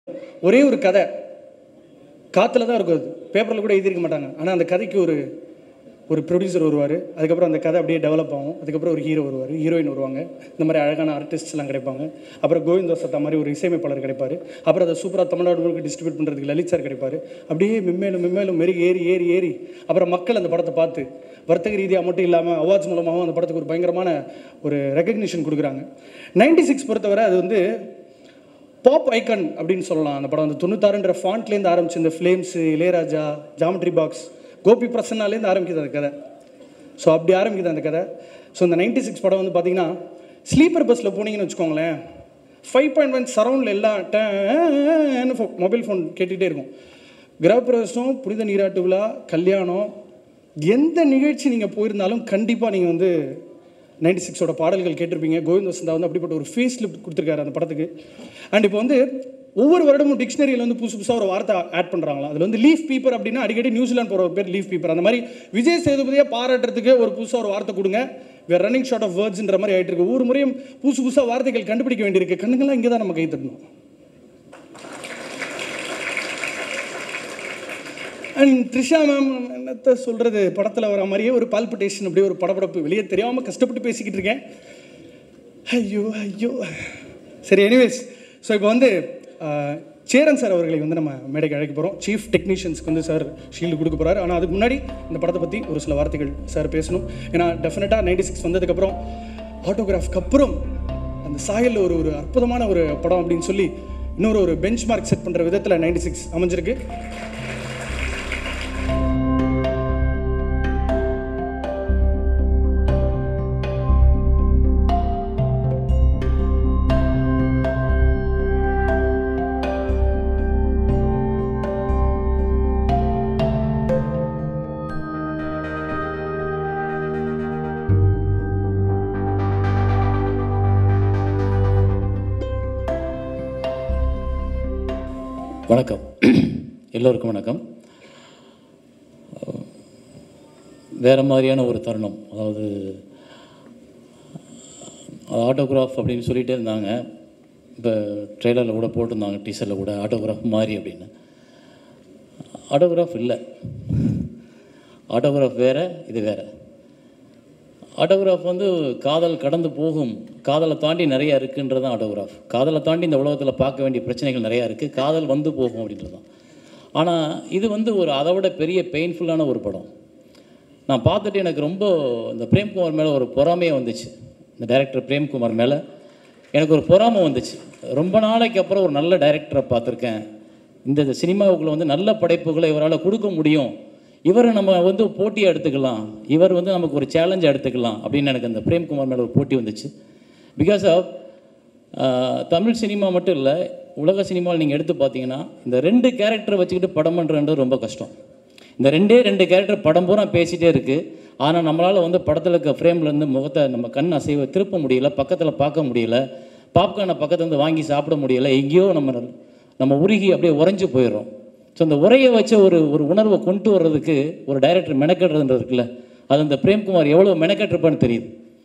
ஒரே ஒரு கதை காற்றுல தான் இருக்கும் அது பேப்பரில் கூட எழுதியிருக்க மாட்டாங்க ஆனால் அந்த கதைக்கு ஒரு ஒரு ப்ரொடியூசர் வருவார் அதுக்கப்புறம் அந்த கதை அப்படியே டெவலப் ஆகும் அதுக்கப்புறம் ஒரு ஹீரோ வருவார் ஹீரோயின் வருவாங்க இந்த மாதிரி அழகான ஆர்டிஸ்ட்லாம் கிடைப்பாங்க அப்புறம் கோவிந்தோ சத்தா மாதிரி ஒரு இசையமைப்பாளர் கிடைப்பார் அப்புறம் அதை சூப்பராக தமிழ்நாடு முழுக்க டிஸ்ட்ரிபியூட் பண்ணுறதுக்கு லலித் சார் கிடைப்பார் அப்படியே மென்மேலும் மென்மேலும் மெருகி ஏறி ஏறி ஏறி அப்புறம் மக்கள் அந்த படத்தை பார்த்து வர்த்தக ரீதியாக மட்டும் இல்லாமல் அவார்ட்ஸ் மூலமாகவும் அந்த படத்துக்கு ஒரு பயங்கரமான ஒரு ரெகக்னிஷன் கொடுக்குறாங்க நைன்டி சிக்ஸ் பொறுத்தவரை அது வந்து பாப் ஐக்கன் அப்படின்னு சொல்லலாம் அந்த படம் வந்து தொண்ணூத்தாறுன்ற ஃபாண்ட்லேருந்து ஆரம்பிச்சு இந்த flames Ilaiyaraaja geometry box Gopi பிரசன்னாலேருந்து ஆரம்பிக்குது அந்த கதை ஸோ அப்படி ஆரம்பிக்குது அந்த கதை ஸோ இந்த நைன்டி சிக்ஸ் படம் வந்து பார்த்தீங்கன்னா ஸ்லீப்பர் பஸ்ஸில் போனீங்கன்னு வச்சுக்கோங்களேன் ஃபைவ் பாயிண்ட் ஒன் சரௌண்டில் எல்லாம் மொபைல் ஃபோன் கேட்டுகிட்டே இருக்கும் கிரகப்பிரவேசம் புனித நீராட்டு விழா கல்யாணம் எந்த நிகழ்ச்சி நீங்கள் போயிருந்தாலும் கண்டிப்பாக நீங்கள் வந்து நைன்டி சிக்ஸோட பாடல்கள் கேட்டிருப்பீங்க கோவிந்த் வசந்தா வந்து அப்படிப்பட்ட ஒரு ஃபேஸ் லிஃப்ட் கொடுத்துருக்காரு அந்த படத்துக்கு அண்ட் இப்போ வந்து ஒவ்வொரு வருடமும் டிக்ஷனரியில் வந்து புதுசு புதுசாக ஒரு வார்த்தை ஆட் பண்ணுறாங்களா அதில் வந்து லீஃப் பீப்பர் அப்படின்னா அடிக்கடி நியூசிலாந்து போகிற ஒரு பேர் லீஃப் பீப்பர் அந்த மாதிரி விஜய் சேதுபதியை பாராட்டுறதுக்கு ஒரு புதுசாக ஒரு வார்த்தை கொடுங்க வேறு ரன்னிங் ஷார்ட் ஆஃப் வேர்ட்ஸ்ன்ற மாதிரி ஆகிட்டு இருக்கு ஒவ்வொரு முறையும் புதுசு புதுசாக வார்த்தைகள் கண்டுபிடிக்க வேண்டியிருக்கு கண்ணுங்கள்லாம் இங்கே தான் நம்ம கை தட்டணும் அண்ட் த்ரிஷா மேம் என்னத்த சொல்கிறது படத்தில் வர மாதிரியே ஒரு பால்பிட்டேஷன் அப்படியே ஒரு படபடப்பு வெளியே தெரியாமல் கஷ்டப்பட்டு பேசிக்கிட்டு இருக்கேன் ஐயோ ஐயோ சரி எனிவேஸ் ஸோ இப்போ வந்து ஆஹ், சேரன் சார் அவர்களை வந்து நம்ம மேடைக்கு அழைக்க போகிறோம் சீஃப் டெக்னீஷியன்ஸ்க்கு வந்து சார் ஷீல்டு கொடுக்க போகிறாரு ஆனால் அதுக்கு முன்னாடி இந்த படத்தை பற்றி ஒரு சில வார்த்தைகள் சார் பேசணும் ஏன்னா டெஃபினட்டாக நைன்டி சிக்ஸ் வந்ததுக்கப்புறம் ஆட்டோகிராஃப்க்கு அப்புறம் அந்த சாயலில் ஒரு ஒரு அற்புதமான ஒரு படம் அப்படின்னு சொல்லி இன்னொரு ஒரு பெஞ்ச் மார்க் செட் பண்ணுற விதத்தில் நைன்டி சிக்ஸ் அமைஞ்சிருக்கு வணக்கம் எல்லோருக்கும் வணக்கம் வேறு மாதிரியான ஒரு தருணம் அதாவது ஆட்டோகிராஃப் அப்படின்னு சொல்லிகிட்டே இருந்தாங்க இப்போ ட்ரெய்லரில் கூட போட்டிருந்தாங்க டீசரில் கூட ஆட்டோகிராஃப் மாதிரி அப்படின்னு ஆட்டோகிராஃப் இல்லை ஆட்டோகிராஃப் வேறு இது வேறு ஆட்டோகிராஃப் வந்து காதல் கடந்து போகும் காதலை தாண்டி நிறையா இருக்குன்றது தான் ஆட்டோகிராஃப் காதலை தாண்டி இந்த உலகத்தில் பார்க்க வேண்டிய பிரச்சனைகள் நிறையா இருக்குது காதல் வந்து போகும் அப்படின்றது தான் ஆனால் இது வந்து ஒரு அதை விட பெரிய பெயின்ஃபுல்லான ஒரு படம் நான் பார்த்துட்டு எனக்கு ரொம்ப இந்த பிரேம்குமார் மேலே ஒரு பொறாமையே வந்துச்சு இந்த டைரக்டர் பிரேம்குமார் மேலே எனக்கு ஒரு பொறாமை வந்துச்சு ரொம்ப நாளைக்கு அப்புறம் ஒரு நல்ல டைரக்டரை பார்த்துருக்கேன் இந்த சினிமாவுக்குள்ள வந்து நல்ல படைப்புகளை இவரால் கொடுக்க முடியும் இவரை நம்ம வந்து போட்டியாக எடுத்துக்கலாம் இவர் வந்து நமக்கு ஒரு சேலஞ்சை எடுத்துக்கலாம் அப்படின்னு எனக்கு அந்த பிரேம்குமார் மேலே ஒரு போட்டி வந்துச்சு பிகாஸ் ஆஃப் தமிழ் சினிமா மட்டும் இல்லை உலக சினிமாவில் நீங்கள் எடுத்து பார்த்தீங்கன்னா இந்த ரெண்டு கேரக்டரை வச்சுக்கிட்டு படம் பண்ணுறது ரொம்ப கஷ்டம் இந்த ரெண்டே ரெண்டு கேரக்டர் படம் பூரா பேசிகிட்டே இருக்குது ஆனால் நம்மளால் வந்து படத்தில் இருக்க ஃப்ரேம்லேருந்து முகத்தை நம்ம கண் அசைவை திருப்ப முடியல பக்கத்தில் பார்க்க முடியல பாப்கார்னை பக்கத்துலேருந்து வாங்கி சாப்பிட முடியல எங்கேயோ நம்ம நம்ம உருகி அப்படியே உறைஞ்சு போயிடுறோம் ஸோ அந்த உரையை வச்ச ஒரு ஒரு உணர்வை கொண்டு வர்றதுக்கு ஒரு டைரக்டர் மெனக்கட்டுறதுன்றது இருக்குல்ல அது அந்த பிரேம்குமார் எவ்வளோ மெனக்கட்டிருப்பான்னு தெரியுது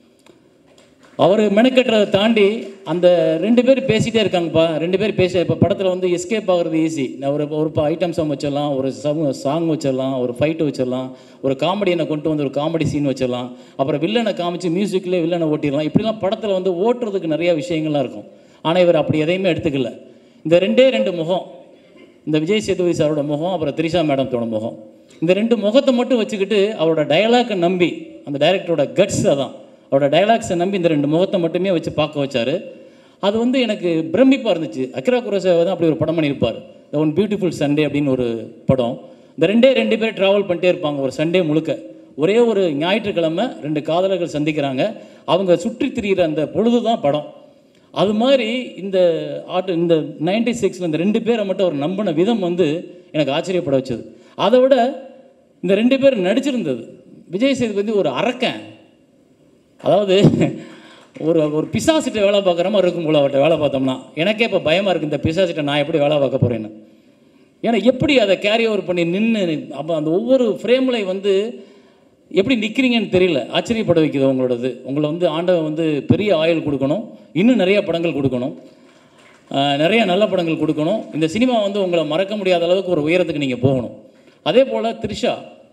அவர் மெனக்கட்டுறதை தாண்டி அந்த ரெண்டு பேர் பேசிகிட்டே இருக்காங்கப்பா ரெண்டு பேர் பேச இப்போ படத்தில் வந்து எஸ்கேப் ஆகுறது ஈஸி நான் ஒரு ஒரு ஐட்டம் சாங் வச்சிடலாம் ஒரு சம சாங் வச்சிடலாம் ஒரு ஃபைட்டு வச்சிடலாம் ஒரு காமெடியனை கொண்டு வந்து ஒரு காமெடி சீன் வச்சிடலாம் அப்புறம் வில்லனை காமிச்சு மியூசிக்லேயே வில்லனை ஓட்டிடலாம் இப்படிலாம் படத்தில் வந்து ஓட்டுறதுக்கு நிறைய விஷயங்கள்லாம் இருக்கும் ஆனால் இவர் அப்படி எதையுமே எடுத்துக்கல இந்த ரெண்டே ரெண்டு முகம் இந்த விஜய் சேதுபதி சாரோட முகம் அப்புறம் திரிஷா மேடத்தோட முகம் இந்த ரெண்டு முகத்தை மட்டும் வச்சுக்கிட்டு அவரோட டயலாக்கை நம்பி அந்த டைரக்டரோட கட்ஸ் அதான் அவரோட டயலாக்ஸை நம்பி இந்த ரெண்டு முகத்தை மட்டுமே வச்சு பார்க்க வச்சாரு அது வந்து எனக்கு பிரமிப்பாக இருந்துச்சு அக்ரா குரசாவை தான் அப்படி ஒரு படம் பண்ணியிருப்பார் த ஒன் பியூட்டிஃபுல் சண்டே அப்படின்னு ஒரு படம் இந்த ரெண்டே ரெண்டு பேர் ட்ராவல் பண்ணிட்டே இருப்பாங்க ஒரு சண்டே முழுக்க ஒரே ஒரு ஞாயிற்றுக்கிழமை ரெண்டு காதலர்கள் சந்திக்கிறாங்க அவங்க சுற்றி திரிகிற அந்த பொழுது தான் படம் அது மாதிரி இந்த ஆட்டு இந்த நைன்டி சிக்ஸில் இந்த ரெண்டு பேரை மட்டும் அவர் நம்பின விதம் வந்து எனக்கு ஆச்சரியப்பட வச்சது அதை விட இந்த ரெண்டு பேர் நடிச்சிருந்தது விஜய் சேதுபதி ஒரு அரக்கன் அதாவது ஒரு ஒரு பிசாசிட்ட வேலை பார்க்குற மாதிரி இருக்கும் போல அவர்கிட்ட வேலை பார்த்தோம்னா எனக்கே இப்போ பயமாக இருக்குது இந்த பிசாசிட்ட நான் எப்படி வேலை பார்க்க போகிறேன்னு ஏன்னா எப்படி அதை கேரி ஓவர் பண்ணி நின்று அப்போ அந்த ஒவ்வொரு ஃப்ரேமில் வந்து எப்படி நிற்கிறீங்கன்னு தெரியல ஆச்சரியப்பட வைக்குது உங்களோடது உங்களை வந்து ஆண்டவன் வந்து பெரிய ஆயுள் கொடுக்கணும் இன்னும் நிறைய படங்கள் கொடுக்கணும் ஆஹ் நிறைய நல்ல படங்கள் கொடுக்கணும் இந்த சினிமா வந்து உங்களை மறக்க முடியாத அளவுக்கு ஒரு உயரத்துக்கு நீங்கள் போகணும் அதே போல் த்ரிஷா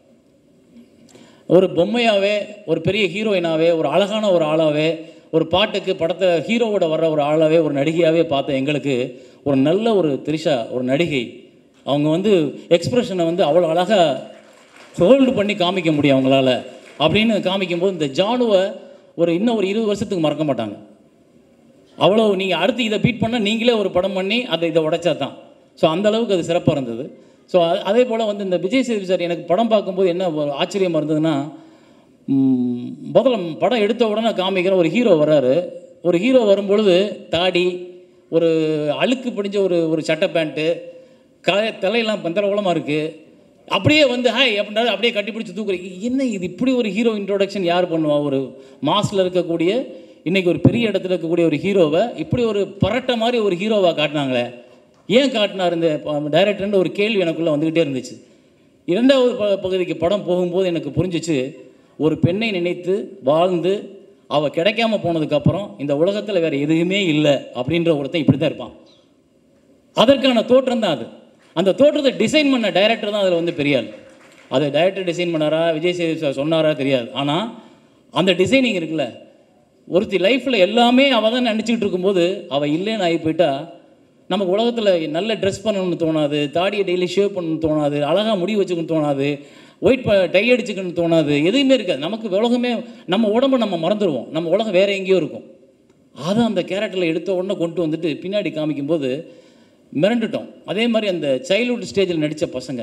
ஒரு பொம்மையாகவே ஒரு பெரிய ஹீரோயினாவே ஒரு அழகான ஒரு ஆளாகவே ஒரு பாட்டுக்கு படத்தை ஹீரோவோட வர்ற ஒரு ஆளாகவே ஒரு நடிகையாகவே பார்த்த எங்களுக்கு ஒரு நல்ல ஒரு த்ரிஷா ஒரு நடிகை அவங்க வந்து எக்ஸ்பிரஷனை வந்து அவ்வளோ அழகாக ஹோல்டு பண்ணி காமிக்க முடியும் அவங்களால அப்படின்னு காமிக்கும்போது இந்த ஜானுவை ஒரு இன்னும் ஒரு இருபது வருஷத்துக்கு மறக்க மாட்டாங்க அவ்வளோ நீங்கள் அடுத்து இதை பீட் பண்ணால் நீங்களே ஒரு படம் பண்ணி அதை இதை உடைச்சா தான் ஸோ அந்த அளவுக்கு அது சிறப்பாக இருந்தது ஸோ அதே போல் வந்து இந்த விஜய் சேதுபதி சார் எனக்கு படம் பார்க்கும்போது என்ன ஒரு ஆச்சரியமாக இருந்ததுன்னா ம், முதல்ல படம் எடுத்த உடனே காமிக்கிற ஒரு ஹீரோ வர்றாரு ஒரு ஹீரோ வரும்பொழுது தாடி ஒரு அழுக்கு பிடிஞ்ச ஒரு ஒரு சட்டை பேண்ட்டு க தலையெல்லாம் பந்தரகுலமாக இருக்குது அப்படியே வந்து ஹாய் அப்படின்றாரு அப்படியே கட்டிப்பிடிச்சு தூக்குறீங்க என்ன இது இப்படி ஒரு ஹீரோ இன்ட்ரோடக்ஷன் யார் பண்ணுவா ஒரு மாஸில் இருக்கக்கூடிய இன்னைக்கு ஒரு பெரிய இடத்துல இருக்கக்கூடிய ஒரு ஹீரோவை இப்படி ஒரு பரட்டை மாதிரி ஒரு ஹீரோவாக காட்டினாங்களே ஏன் காட்டினார் இந்த டைரக்டர்ன்ற ஒரு கேள்வி எனக்குள்ளே வந்துக்கிட்டே இருந்துச்சு இரண்டாவது ப பகுதிக்கு படம் போகும்போது எனக்கு புரிஞ்சிச்சு ஒரு பெண்ணை நினைத்து வாழ்ந்து அவள் கிடைக்காம போனதுக்கப்புறம் இந்த உலகத்தில் வேறு எதுவுமே இல்லை அப்படின்ற ஒருத்தன் இப்படி தான் இருப்பான் அதற்கான தோற்றம் தான் அது அந்த தோற்றத்தை டிசைன் பண்ண டைரக்டர் தான் அதில் வந்து பெரிய ஆள் அதை டைரக்டர் டிசைன் பண்ணாரா விஜய் சேது சார் சொன்னாரா தெரியாது ஆனால் அந்த டிசைனிங் இருக்குல்ல ஒருத்தி லைஃப்பில் எல்லாமே அவள் தான் நினச்சிக்கிட்டு இருக்கும்போது அவள் இல்லைன்னு ஆகி போயிட்டா நமக்கு உலகத்தில் நல்ல ட்ரெஸ் பண்ணணும்னு தோணாது தாடியை டெய்லி ஷேவ் பண்ணணும்னு தோணாது அழகாக முடி வச்சுக்கணும்னு தோணாது ஒயிட் டை அடிச்சுக்கணும்னு தோணாது எதுவுமே இருக்காது நமக்கு உலகமே நம்ம உடம்பை நம்ம மறந்துடுவோம் நம்ம உலகம் வேறு எங்கேயோ இருக்கும் அதை அந்த கேரக்டரில் எடுத்த உடனே கொண்டு வந்துட்டு பின்னாடி காமிக்கும்போது மிரண்டுட்டோம் அதே மாதிரி அந்த சைல்ட்ஹுட் ஸ்டேஜில் நடித்த பசங்க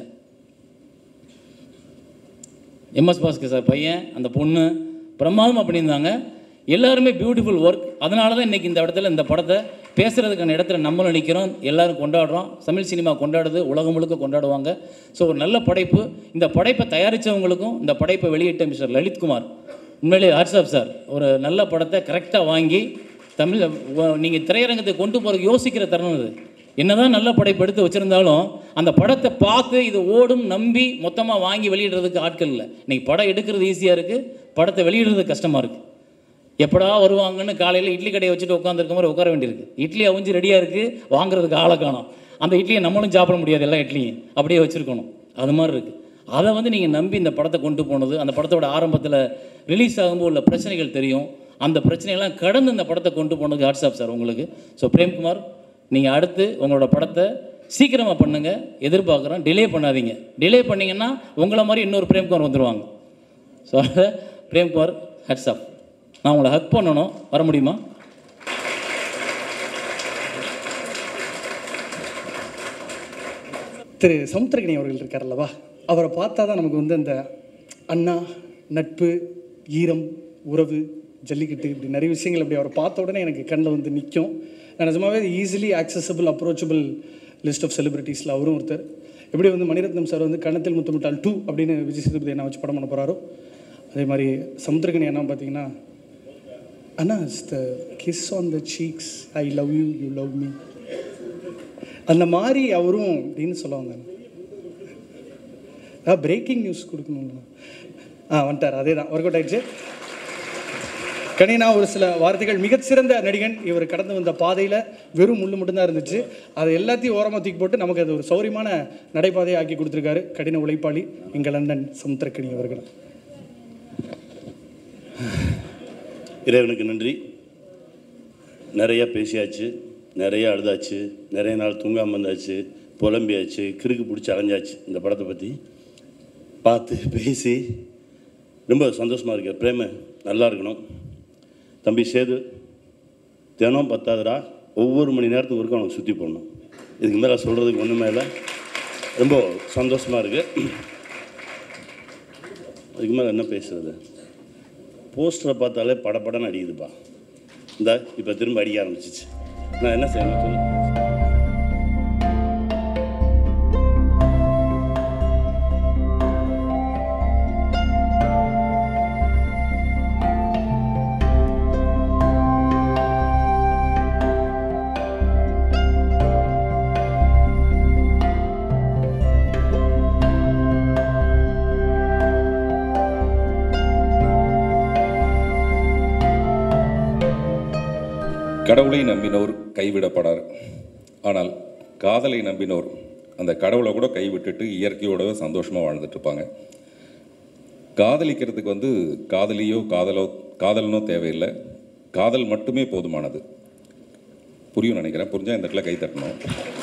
எம்எஸ் பாஸ்கர் சார் பையன் அந்த பொண்ணு பிரமாதமாக பண்ணியிருந்தாங்க எல்லாருமே பியூட்டிஃபுல் ஒர்க் அதனால தான் இன்றைக்கி இந்த இடத்துல இந்த படத்தை பேசுகிறதுக்கான இடத்துல நம்மளும் நிற்கிறோம் எல்லாரும் கொண்டாடுறோம் தமிழ் சினிமா கொண்டாடுது உலகம் முழுக்க கொண்டாடுவாங்க ஸோ ஒரு நல்ல படைப்பு இந்த படைப்பை தயாரித்தவங்களுக்கும் இந்த படைப்பை வெளியிட்ட மிஸ்டர் லலித்குமார் உண்மையிலேயே வாட்ஸ்அப் சார் ஒரு நல்ல படத்தை கரெக்டாக வாங்கி தமிழ் நீங்கள் திரையரங்கத்தை கொண்டு போகிறதுக்கு யோசிக்கிற தருணம் இது என்னதான் நல்ல படைப்பு எடுத்து வச்சுருந்தாலும் அந்த படத்தை பார்த்து இது ஓடும் நம்பி மொத்தமாக வாங்கி வெளியிடுறதுக்கு ஆட்கள் இல்லை இன்னைக்கு படம் எடுக்கிறது ஈஸியாக இருக்குது படத்தை வெளியிடுறது கஷ்டமாக இருக்குது எப்படா வருவாங்கன்னு காலையில் இட்லி கடையை வச்சுட்டு உட்காந்துருக்க மாதிரி உட்கார வேண்டியிருக்கு இட்லி அவிஞ்சு ரெடியாக இருக்குது வாங்குறதுக்கு ஆளை காணோம் அந்த இட்லியை நம்மளும் சாப்பிட முடியாது எல்லா இட்லியும் அப்படியே வச்சுருக்கணும் அது மாதிரி இருக்குது அதை வந்து நீங்கள் நம்பி இந்த படத்தை கொண்டு போனது அந்த படத்தோட ஆரம்பத்தில் ரிலீஸ் ஆகும்போது உள்ள பிரச்சனைகள் தெரியும் அந்த பிரச்சனையெல்லாம் கடந்து இந்த படத்தை கொண்டு போனது வாட்ஸ்அப் சார் உங்களுக்கு ஸோ பிரேம்குமார் நீங்கள் அடுத்து உங்களோட படத்தை சீக்கிரமாக பண்ணுங்கள் எதிர்பார்க்குறோம் டிலே பண்ணாதீங்க டிலே பண்ணீங்கன்னா உங்களை மாதிரி இன்னொரு பிரேம்குமார் வந்துடுவாங்க ஸோ பிரேம்குமார் ஹட்ஸ்அப் நான் உங்களை ஹக் பண்ணணும் வர முடியுமா திரு சமுத்திரகனி அவர்கள் இருக்கார் அல்லவா அவரை பார்த்தா தான் நமக்கு வந்து அந்த அண்ணா நட்பு ஈரம் உறவு ஜல்லிக்கட்டு இப்படி நிறைய விஷயங்கள் அப்படி அவரை பார்த்த உடனே எனக்கு கண்ணில் வந்து நிற்கும் நான் நிஜமாவே easily accessible approachable list of செலிபிரிட்டிஸில் அவரும் ஒருத்தர் எப்படி வந்து மணிரத்னம் சார் வந்து கணத்தில் முத்தமிட்டால் டூ அப்படின்னு விஜய் சேதுபதி என்ன வச்சு படம் பண்ண போகிறாரோ அதே மாதிரி சமுத்திரகனி என்ன பார்த்தீங்கன்னா அண்ணா it's the kiss on the cheeks I love you you love me அந்த மாதிரி அவரும் அப்படின்னு சொல்ல வந்தாங்க ஆ பிரேக்கிங் நியூஸ் கொடுக்கணும் ஆ வந்துட்டார் அதே தான் ஒர்க் அவுட் ஆயிடுச்சு கனினா ஒரு சில வார்த்தைகள் மிகச்சிறந்த நடிகன் இவர் கடந்து வந்த பாதையில் வெறும் முள்ளு மட்டும்தான் இருந்துச்சு அதை எல்லாத்தையும் ஓரமாக தூக்கி போட்டு நமக்கு அது ஒரு சௌரியமான நடைபாதையை ஆக்கி கொடுத்துருக்காரு கடின உழைப்பாளி எங்கள் அண்ணன் சமுத்திரக்கனி அவர்கள் இறைவனுக்கு நன்றி நிறையா பேசியாச்சு நிறைய அழுதாச்சு நிறைய நாள் தூங்காமல் இருந்தாச்சு புலம்பியாச்சு கிறுக்கு பிடிச்சி அலைஞ்சாச்சு இந்த படத்தை பற்றி பார்த்து பேசி ரொம்ப சந்தோஷமாக இருக்கு பிரேம நல்லா இருக்கணும் தம்பி சேது தினம் பத்தாதுடா ஒவ்வொரு மணி நேரத்துக்கு ஒருக்கும் அவனுக்கு சுற்றி போடணும் இதுக்கு மேலே சொல்கிறதுக்கு ஒன்றுமே இல்லை ரொம்ப சந்தோஷமாக இருக்குது அதுக்கு மேலே என்ன பேசுறது போஸ்டரை பார்த்தாலே படபடன்னு அடிக்குதுப்பா இந்த இப்போ திரும்ப அடிக்க ஆரம்பிச்சிச்சு நான் என்ன செய்யணும் சொல்லு கடவுளை நம்பினோர் கைவிடப்படார் ஆனால் காதலை நம்பினோர் அந்த கடவுளை கூட கைவிட்டுட்டு இயற்கையோடவே சந்தோஷமாக வாழ்ந்துட்டு இருப்பாங்க காதலிக்கிறதுக்கு வந்து காதலியோ காதலோ காதலனோ தேவையில்லை காதல் மட்டுமே போதுமானது புரியும் நினைக்கிறேன் புரிஞ்சா இந்த இடத்துல கை தட்டணும்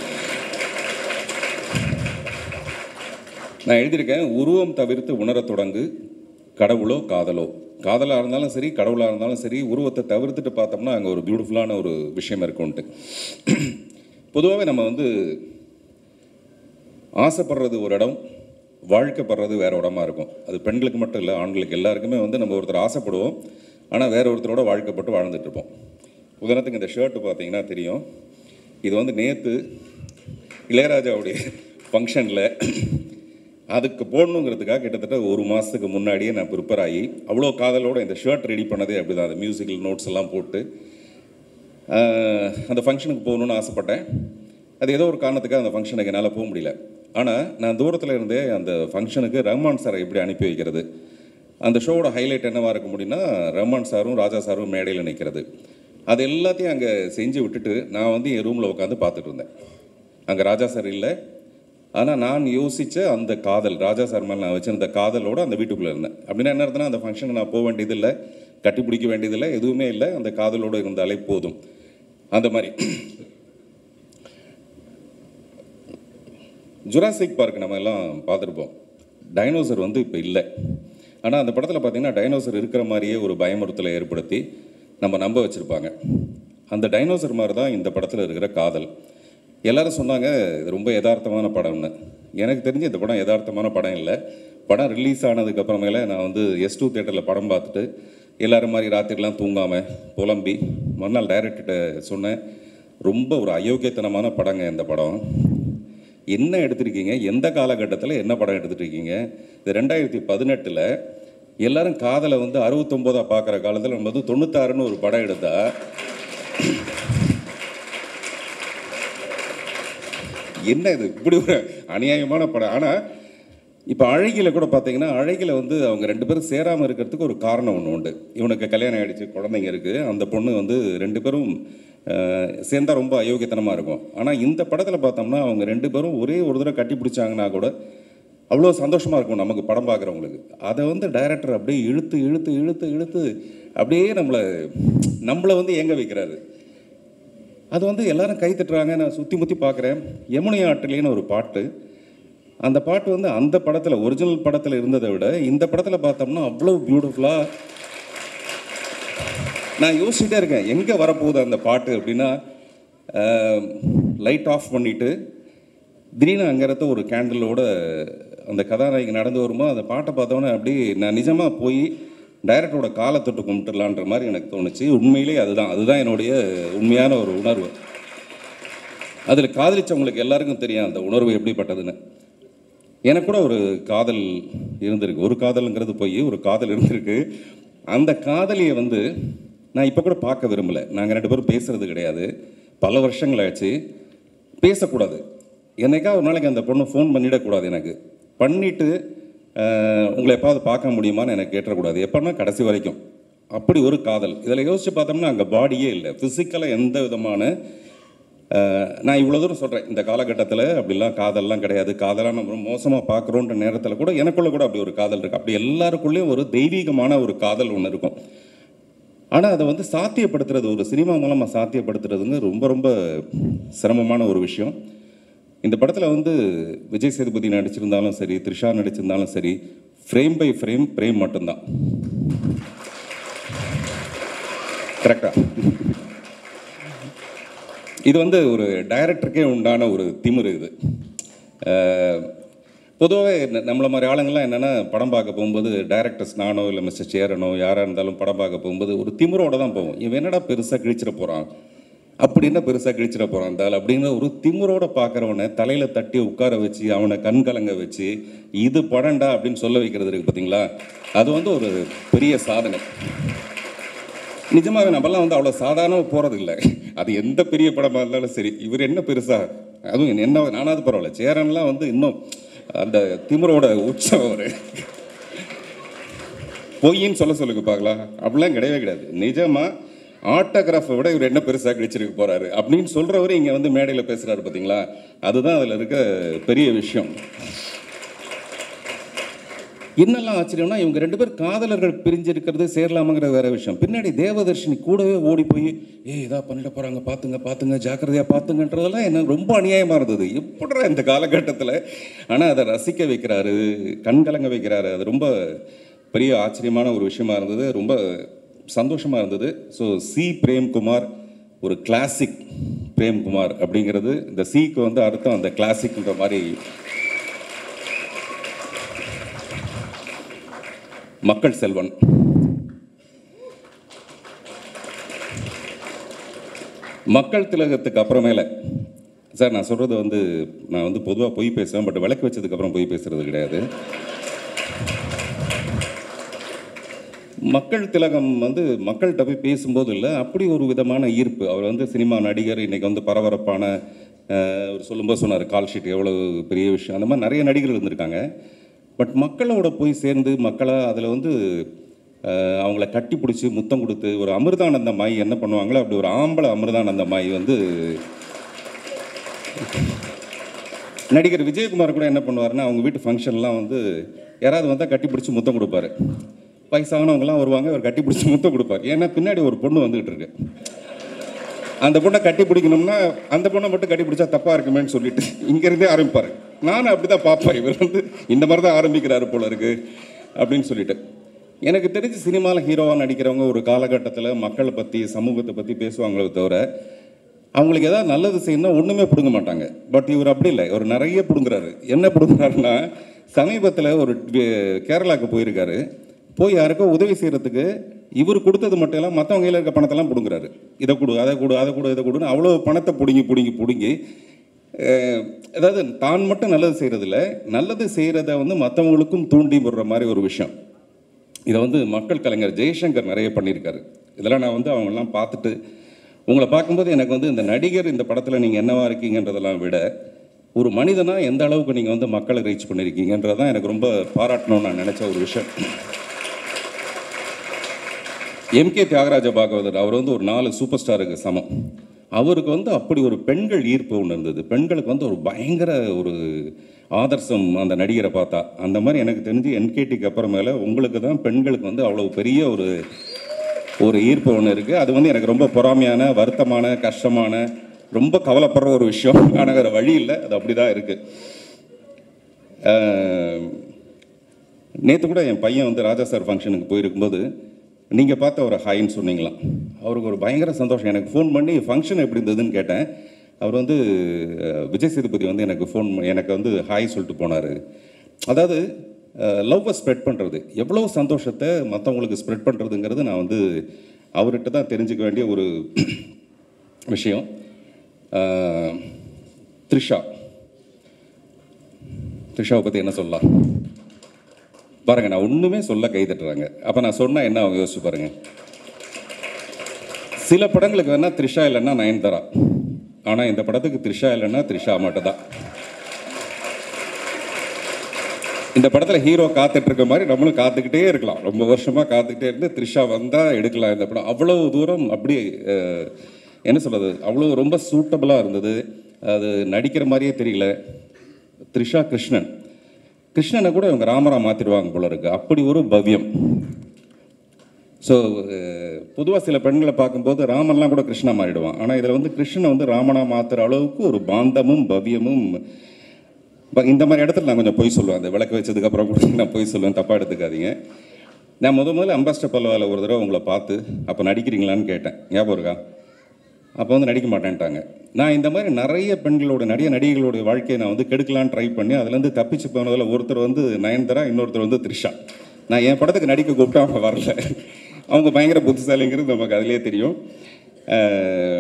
நான் எழுதியிருக்கேன் உருவம் தவிர்த்து உணரத் தொடங்கு கடவுளோ காதலோ காதலாக இருந்தாலும் சரி கடவுளாக இருந்தாலும் சரி உருவத்தை தவிர்த்துட்டு பார்த்தோம்னா அங்கே ஒரு பியூட்டிஃபுல்லான ஒரு விஷயம் இருக்கும்ன்ட்டு பொதுவாகவே நம்ம வந்து ஆசைப்படுறது ஒரு இடம் வாழ்க்கைப்படுறது வேற இடமா இருக்கும் அது பெண்களுக்கு மட்டும் இல்லை ஆண்களுக்கு எல்லாருக்குமே வந்து நம்ம ஒருத்தர் ஆசைப்படுவோம் ஆனால் வேற ஒருத்தரோட வாழ்க்கைப்பட்டு வாழ்ந்துட்டு இருப்போம் உதாரணத்துக்கு இந்த ஷர்ட் பார்த்தீங்கன்னா தெரியும் இது வந்து நேற்று இளையராஜாவுடைய ஃபங்க்ஷனில் அதுக்கு போடணுங்கிறதுக்காக கிட்டத்தட்ட ஒரு மாதத்துக்கு முன்னாடியே நான் ப்ரிப்பேர் ஆகி அவ்வளோ காதலோட இந்த ஷர்ட் ரெடி பண்ணதே அப்படி தான் அந்த மியூசிக்கல் நோட்ஸ் எல்லாம் போட்டு ஆஹ், அந்த ஃபங்க்ஷனுக்கு போகணுன்னு ஆசைப்பட்டேன் அது ஏதோ ஒரு காரணத்துக்காக அந்த ஃபங்க்ஷனுக்கு என்னால் போக முடியல ஆனால் நான் தூரத்தில் இருந்தே அந்த ஃபங்க்ஷனுக்கு ரஹ்மான் சாரை எப்படி அனுப்பி வைக்கிறது அந்த ஷோவோட ஹைலைட் என்னவா இருக்க முடியும்னா ரஹ்மான் சாரும் ராஜா சாரும் மேடையில் நிற்கிறது அது எல்லாத்தையும் அங்கே செஞ்சு விட்டுட்டு நான் வந்து என் ரூமில் உட்காந்து பார்த்துட்டு இருந்தேன் அங்கே ராஜா சார் இல்லை ஆனால் நான் யோசித்த அந்த காதல் ராஜா சார் மேலே நான் வச்சிருந்த காதலோட அந்த வீட்டுக்குள்ளே இருந்தேன் அப்படின்னா என்ன அர்த்தம்னா அந்த ஃபங்க்ஷனுக்கு நான் போக வேண்டியதில்லை கட்டி பிடிக்க வேண்டியதில்லை எதுவுமே இல்லை அந்த காதலோடு இருந்தாலே போதும் அந்த மாதிரி ஜுராசிக் பார்க் நம்ம எல்லாம் பார்த்துருப்போம் டைனோசர் வந்து இப்போ இல்லை ஆனால் அந்த படத்தில் பார்த்தீங்கன்னா டைனோசர் இருக்கிற மாதிரியே ஒரு பயமுறுத்தலை ஏற்படுத்தி நம்ம நம்ப வச்சுருப்பாங்க அந்த டைனோசர் மாதிரி தான் இந்த படத்தில் இருக்கிற காதல் எல்லாரும் சொன்னாங்க இது ரொம்ப யதார்த்தமான படம்னு எனக்கு தெரிஞ்சு இந்த படம் யதார்த்தமான படம் இல்லை படம் ரிலீஸ் ஆனதுக்கு அப்புறமேல நான் வந்து எஸ் டூ தேட்டரில் படம் பார்த்துட்டு எல்லாரும் மாதிரி ராத்திரிலாம் தூங்காமல் புலம்பி மறுநாள் டைரக்டர்கிட்ட சொன்னேன் ரொம்ப ஒரு அயோக்கியத்தனமான படங்க இந்த படம் என்ன எடுத்திருக்கீங்க எந்த காலகட்டத்தில் என்ன படம் எடுத்துட்டு இருக்கீங்க இது ரெண்டாயிரத்தி பதினெட்டில் எல்லாரும் காதலை வந்து அறுபத்தொம்போதா பார்க்குற காலத்தில் நம்ம வந்து தொண்ணூத்தாறுன்னு ஒரு படம் எடுத்தா என்ன இது இப்படி ஒரு அநியாயமான படம் ஆனால் இப்போ அழகில கூட பார்த்தீங்கன்னா அழகில வந்து அவங்க ரெண்டு பேரும் சேராமல் இருக்கிறதுக்கு ஒரு காரணம் ஒன்று உண்டு இவனுக்கு கல்யாணம் ஆயிடுச்சு குழந்தைங்க இருக்குது அந்த பொண்ணு வந்து ரெண்டு பேரும் அஹ், சேர்ந்தா ரொம்ப அயோக்கியத்தனமாக இருக்கும் ஆனால் இந்த படத்தில் பார்த்தோம்னா அவங்க ரெண்டு பேரும் ஒரே ஒரு தடவை கட்டி பிடிச்சாங்கன்னா கூட அவ்வளோ சந்தோஷமாக இருக்கும் நமக்கு படம் பார்க்குறவங்களுக்கு அதை வந்து டைரக்டர் அப்படியே இழுத்து இழுத்து இழுத்து இழுத்து அப்படியே நம்மளை நம்மளை வந்து ஏங்க வைக்கிறாரு அது வந்து எல்லாரும் கை தட்டுறாங்க நான் சுற்றி முற்றி பார்க்குறேன் யமுனை ஆற்றிலேன்னு ஒரு பாட்டு அந்த பாட்டு வந்து அந்த படத்தில் ஒரிஜினல் படத்தில் இருந்ததை விட இந்த படத்தில் பார்த்தோம்னா அவ்வளோ பியூட்டிஃபுல்லாக நான் யோசிச்சுட்டே இருக்கேன் எங்கே வரப்போகுது அந்த பாட்டு அப்படின்னா லைட் ஆஃப் பண்ணிவிட்டு திடீர்னு அங்கே இருந்த ஒரு கேண்டிலோட அந்த கதாநாயகி நடந்து வரும்போது அந்த பாட்டை பார்த்தோன்னே அப்படி நான் நிஜமாக போய் டைரக்டரோட காலை தொட்டு கும்பிட்டுலான்ற மாதிரி எனக்கு தோணுச்சு உண்மையிலே அதுதான் அதுதான் என்னுடைய உண்மையான ஒரு உணர்வு அதில் காதலிச்சவங்களுக்கு எல்லாருக்கும் தெரியும் அந்த உணர்வு எப்படிப்பட்டதுன்னு எனக்கு கூட ஒரு காதல் இருந்திருக்கு ஒரு காதலுங்கிறது போய் ஒரு காதல் இருந்திருக்கு அந்த காதலியை வந்து நான் இப்போ கூட பார்க்க விரும்பலை நாங்கள் ரெண்டு பேரும் பேசுறது கிடையாது பல வருஷங்கள் ஆச்சு பேசக்கூடாது என்னைக்கா ஒரு நாளைக்கு அந்த பொண்ணு ஃபோன் பண்ணிடக்கூடாது எனக்கு பண்ணிவிட்டு உங்களை எப்பாவது பார்க்க முடியுமான்னு எனக்கு கேட்டக்கூடாது எப்போன்னா கடைசி வரைக்கும் அப்படி ஒரு காதல் இதில் யோசிச்சு பார்த்தோம்னா அங்கே பாடியே இல்லை ஃபிசிக்கலாக எந்த விதமான அஹ், நான் இவ்வளோ தூரம் சொல்கிறேன் இந்த காலகட்டத்தில் அப்படிலாம் காதல்லாம் கிடையாது காதலாம் நம்ம ரொம்ப மோசமாக பார்க்குறோன்ற நேரத்தில் கூட எனக்குள்ள கூட அப்படி ஒரு காதல் இருக்குது அப்படி எல்லாருக்குள்ளேயும் ஒரு தெய்வீகமான ஒரு காதல் ஒன்று இருக்கும் ஆனால் அதை வந்து சாத்தியப்படுத்துறது ஒரு சினிமா மூலமாக சாத்தியப்படுத்துறதுங்க ரொம்ப ரொம்ப சிரமமான ஒரு விஷயம் இந்த படத்தில் வந்து விஜய் சேதுபதி நடிச்சிருந்தாலும் சரி த்ரிஷா நடிச்சிருந்தாலும் சரி ஃப்ரேம் பை ஃப்ரேம் பிரேம் மட்டும்தான் கரெக்டா இது வந்து ஒரு டைரக்டருக்கே உண்டான ஒரு திமிரு இது பொதுவாகவே நம்மளை மாதிரி ஆளுங்கள்லாம் என்னென்னா படம் பார்க்க போகும்போது டைரக்டர்ஸ் நானோ இல்லை மிஸ்டர் சேரனோ யாராக இருந்தாலும் படம் பார்க்க போகும்போது ஒரு திமிரோட தான் போவோம் இவன் என்னடா பெருசாக கிழிச்சிட போகிறான் அப்படி என்ன பெருசாக கிழிச்சிட போகிறான் இருந்தால் அப்படிங்கிற ஒரு திமிரோட பார்க்குறவனை தலையில் தட்டி உட்கார வச்சு அவனை கண் கலங்க வச்சு இது படம்டா அப்படின்னு சொல்ல வைக்கிறது இருக்குது பார்த்தீங்களா அது வந்து ஒரு பெரிய சாதனை நிஜமாவே நம்மலாம் வந்து அவ்வளோ சாதாரணமாக போகிறது இல்லை அது எந்த பெரிய படமாக இருந்தாலும் சரி இவர் என்ன பெருசா அதுவும் என்ன நானாவது பரவாயில்ல சேரன்லாம் வந்து இன்னும் அந்த திமிரோட உச்சம் அவர் பொய்ன்னு சொல்ல சொல்லுங்க பார்க்கலாம் அப்படிலாம் கிடையவே கிடையாது நிஜமாக ஆட்டோகிராஃபை விட இவர் என்ன பெருசாக கிழிச்சிருக்க போறாரு அப்படின்னு சொல்றவரு இங்க வந்து மேடையில் பேசுறாரு பார்த்தீங்களா அதுதான் அதில் இருக்க பெரிய விஷயம் என்னெல்லாம் ஆச்சரியம்னா இவங்க ரெண்டு பேர் காதலர்கள் பிரிஞ்சிருக்கிறது சேரலாமாங்கிற வேற விஷயம் பின்னாடி தேவதர்ஷினி கூடவே ஓடி போய் ஏய் இதா பண்ணிட போறாங்க பாத்துங்க பாத்துங்க ஜாக்கிரதையா பாத்துங்கன்றதெல்லாம் என்ன ரொம்ப அநியாயமா இருந்தது எப்படிடா இந்த காலகட்டத்தில் ஆனா அதை ரசிக்க வைக்கிறாரு கண்கலங்க வைக்கிறாரு அது ரொம்ப பெரிய ஆச்சரியமான ஒரு விஷயமா இருந்தது ரொம்ப சந்தோஷமா இருந்தது ஸோ சி பிரேம்குமார் ஒரு கிளாசிக் பிரேம்குமார் அப்படிங்கிறது இந்த சிக்கு வந்து அர்த்தம் அந்த கிளாசிக்ன்ற மாதிரி மக்கள் செல்வன் மக்கள் திலகத்துக்கு அப்புறமேல சார் நான் சொல்கிறது வந்து நான் வந்து பொதுவாக பொய் பேசுவேன் பட் விளக்கு வச்சதுக்கப்புறம் பொய் பேசுறது கிடையாது மக்கள் திலகம் வந்து மக்கள்கிட்ட போய் பேசும்போது இல்லை அப்படி ஒரு விதமான ஈர்ப்பு அவர் வந்து சினிமா நடிகர் இன்னைக்கு வந்து பரபரப்பான அஹ், அவர் சொல்லும்போது சொன்னார் கால் ஷீட் எவ்வளோ பெரிய விஷயம் அந்த மாதிரி நிறைய நடிகர்கள் இருந்திருக்காங்க பட் மக்களோட போய் சேர்ந்து மக்களை அதில் வந்து அஹ், அவங்கள கட்டி பிடிச்சி முத்தம் கொடுத்து ஒரு அமிர்தானந்த மாய் என்ன பண்ணுவாங்களோ அப்படி ஒரு ஆம்பளை அமிர்தானந்த மாய் வந்து நடிகர் விஜயகுமார் கூட என்ன பண்ணுவாருன்னா அவங்க வீட்டு ஃபங்க்ஷன்லாம் வந்து யாராவது வந்தால் கட்டி பிடிச்சி முத்தம் கொடுப்பாரு வயசானவங்கலாம் வருவாங்க அவர் கட்டி பிடிச்சி முத்தம் கொடுப்பார் ஏன்னா பின்னாடி ஒரு பொண்ணு வந்துகிட்டு இருக்கு அந்த பொண்ணை கட்டி பிடிக்கணும்னா அந்த பொண்ணை மட்டும் கட்டி பிடிச்சா தப்பாக இருக்குமேன்னு சொல்லிட்டு இங்கேருந்தே ஆரம்பிப்பார் நானும் அப்படி தான் பார்ப்பேன் இவர் வந்து இந்த மாதிரி தான் ஆரம்பிக்கிறாரு போல இருக்கு அப்படின்னு சொல்லிட்டு எனக்கு தெரிஞ்சு சினிமாவில் ஹீரோவாக நடிக்கிறவங்க ஒரு காலகட்டத்தில் மக்களை பற்றி சமூகத்தை பற்றி பேசுவாங்களே தவிர அவங்களுக்கு ஏதாவது நல்லது செய்யணும்னா ஒன்றுமே பிடுங்க மாட்டாங்க பட் இவர் அப்படி இல்லை இவர் நிறைய பிடுங்குறாரு என்ன பிடுங்குறாருன்னா சமீபத்தில் ஒரு வி- கேரளாவுக்கு போயிருக்காரு போய் யாருக்கோ உதவி செய்கிறதுக்கு இவர் கொடுத்தது மட்டும் இல்லாமல் மற்றவங்க கையில் இருக்க பணத்தெல்லாம் பிடுங்குறாரு இதை கொடு அதை கொடு அதை கொடு இதை கொடுன்னு அவ்வளோ பணத்தை பிடுங்கி பிடுங்கி பிடுங்கி அஹ், அதாவது தான் மட்டும் நல்லது செய்கிறதில்ல நல்லது செய்கிறத வந்து மற்றவங்களுக்கும் தூண்டி விடுற மாதிரி ஒரு விஷயம் இதை வந்து மக்கள் கலைஞர் ஜெய்சங்கர் நிறைய பண்ணியிருக்காரு இதெல்லாம் நான் வந்து அவங்கெல்லாம் பார்த்துட்டு உங்களை பார்க்கும்போது எனக்கு வந்து இந்த நடிகர் இந்த படத்தில் நீங்கள் என்னவா இருக்கீங்கன்றதெல்லாம் விட ஒரு மனிதனாக எந்த அளவுக்கு நீங்கள் வந்து மக்களை ரீச் பண்ணியிருக்கீங்கன்றது தான் எனக்கு ரொம்ப பாராட்டணும்னு நான் நினச்ச ஒரு விஷயம் எம்கே தியாகராஜ பாகவதர் அவர் வந்து ஒரு நாலு சூப்பர் ஸ்டாருக்கு சமம் அவருக்கு வந்து அப்படி ஒரு பெண்கள் ஈர்ப்பு ஒன்று இருந்தது பெண்களுக்கு வந்து ஒரு பயங்கர ஒரு ஆதர்சம் அந்த நடிகரை பார்த்தா அந்த மாதிரி எனக்கு தெரிஞ்சு என்கேடிக்கு அப்புறமேல உங்களுக்கு தான் பெண்களுக்கு வந்து அவ்வளோ பெரிய ஒரு ஒரு ஈர்ப்பு ஒன்று இருக்குது அது வந்து எனக்கு ரொம்ப பொறாமையான வருத்தமான கஷ்டமான ரொம்ப கவலைப்படுற ஒரு விஷயம் ஆனால் வேறு வழி இல்லை அது அப்படி தான் இருக்குது நேற்று கூட என் பையன் வந்து ராஜா சார் ஃபங்க்ஷனுக்கு போயிருக்கும்போது நீங்கள் பார்த்த ஒரு ஹாய்ன்னு சொன்னீங்களாம் அவருக்கு ஒரு பயங்கர சந்தோஷம் எனக்கு ஃபோன் பண்ணி ஃபங்க்ஷன் எப்படி இருந்ததுன்னு கேட்டேன் அவர் வந்து அஹ், விஜய் சேதுபதி வந்து எனக்கு ஃபோன் எனக்கு வந்து ஹாய் சொல்லிட்டு போனார் அதாவது லவ்வை ஸ்ப்ரெட் பண்ணுறது எவ்வளோ சந்தோஷத்தை மற்றவங்களுக்கு ஸ்ப்ரெட் பண்ணுறதுங்கிறது நான் வந்து அவர்கிட்ட தான் தெரிஞ்சுக்க வேண்டிய ஒரு விஷயம் அஹ், த்ரிஷா த்ரிஷாவை பற்றி என்ன சொல்லலாம் பாருங்க நான் ஒண்ணுமே சொல்ல கை தட்டுறாங்க அப்ப நான் சொன்னா என்ன அவங்க யோசிச்சு பாருங்க சில படங்களுக்கு வேணா த்ரிஷா இல்லைன்னா நயன்தாரா ஆனா இந்த படத்துக்கு த்ரிஷா இல்லைன்னா த்ரிஷா மட்டும் தான் இந்த படத்துல ஹீரோ காத்துட்டு இருக்க மாதிரி நம்மளும் காத்துக்கிட்டே இருக்கலாம் ரொம்ப வருஷமா காத்துக்கிட்டே இருந்து த்ரிஷா வந்தா எடுக்கலாம் இந்த படம் அவ்வளவு தூரம் அப்படியே அஹ், என்ன சொல்றது அவ்வளோ ரொம்ப சூட்டபுளா இருந்தது அது நடிக்கிற மாதிரியே தெரியல த்ரிஷா கிருஷ்ணன் கிருஷ்ணனை கூட இவங்க ராமரா மாத்திடுவாங்க போல இருக்கு அப்படி ஒரு பவ்யம் ஸோ பொதுவாக சில பெண்களை பார்க்கும்போது ராமன்லாம் கூட கிருஷ்ணா மாறிடுவான் ஆனால் இதில் வந்து கிருஷ்ணனை வந்து ராமனா மாத்துற அளவுக்கு ஒரு பாந்தமும் பவ்யமும் ப- இந்த மாதிரி இடத்துல நான் கொஞ்சம் பொய் சொல்லுவேன் அந்த விளக்கு வச்சதுக்கு அப்புறம் கூட நான் பொய் சொல்லுவேன் தப்பாக எடுத்துக்காதீங்க நான் முத முதல்ல அம்பாஸ்டர் பல்லவாவில் ஒரு தடவை உங்களை பார்த்து அப்போ நடிக்கிறீங்களான்னு கேட்டேன் ஞாபகம் இருக்கா அப்போ வந்து நடிக்க மாட்டேன்ட்டாங்க நான் இந்த மாதிரி நிறைய பெண்களோட நிறைய நடிகைகளோட வாழ்க்கையை நான் வந்து கெடுக்கலான்னு ட்ரை பண்ணி அதுலேருந்து தப்பிச்சு போனதில் ஒருத்தர் வந்து நயன்தாரா இன்னொருத்தர் வந்து த்ரிஷா நான் என் படத்துக்கு நடிக்க கூப்பிட்டா அவங்க வரல அவங்க பயங்கர புத்திசாலிங்கிறது நமக்கு அதிலே தெரியும் அஹ்,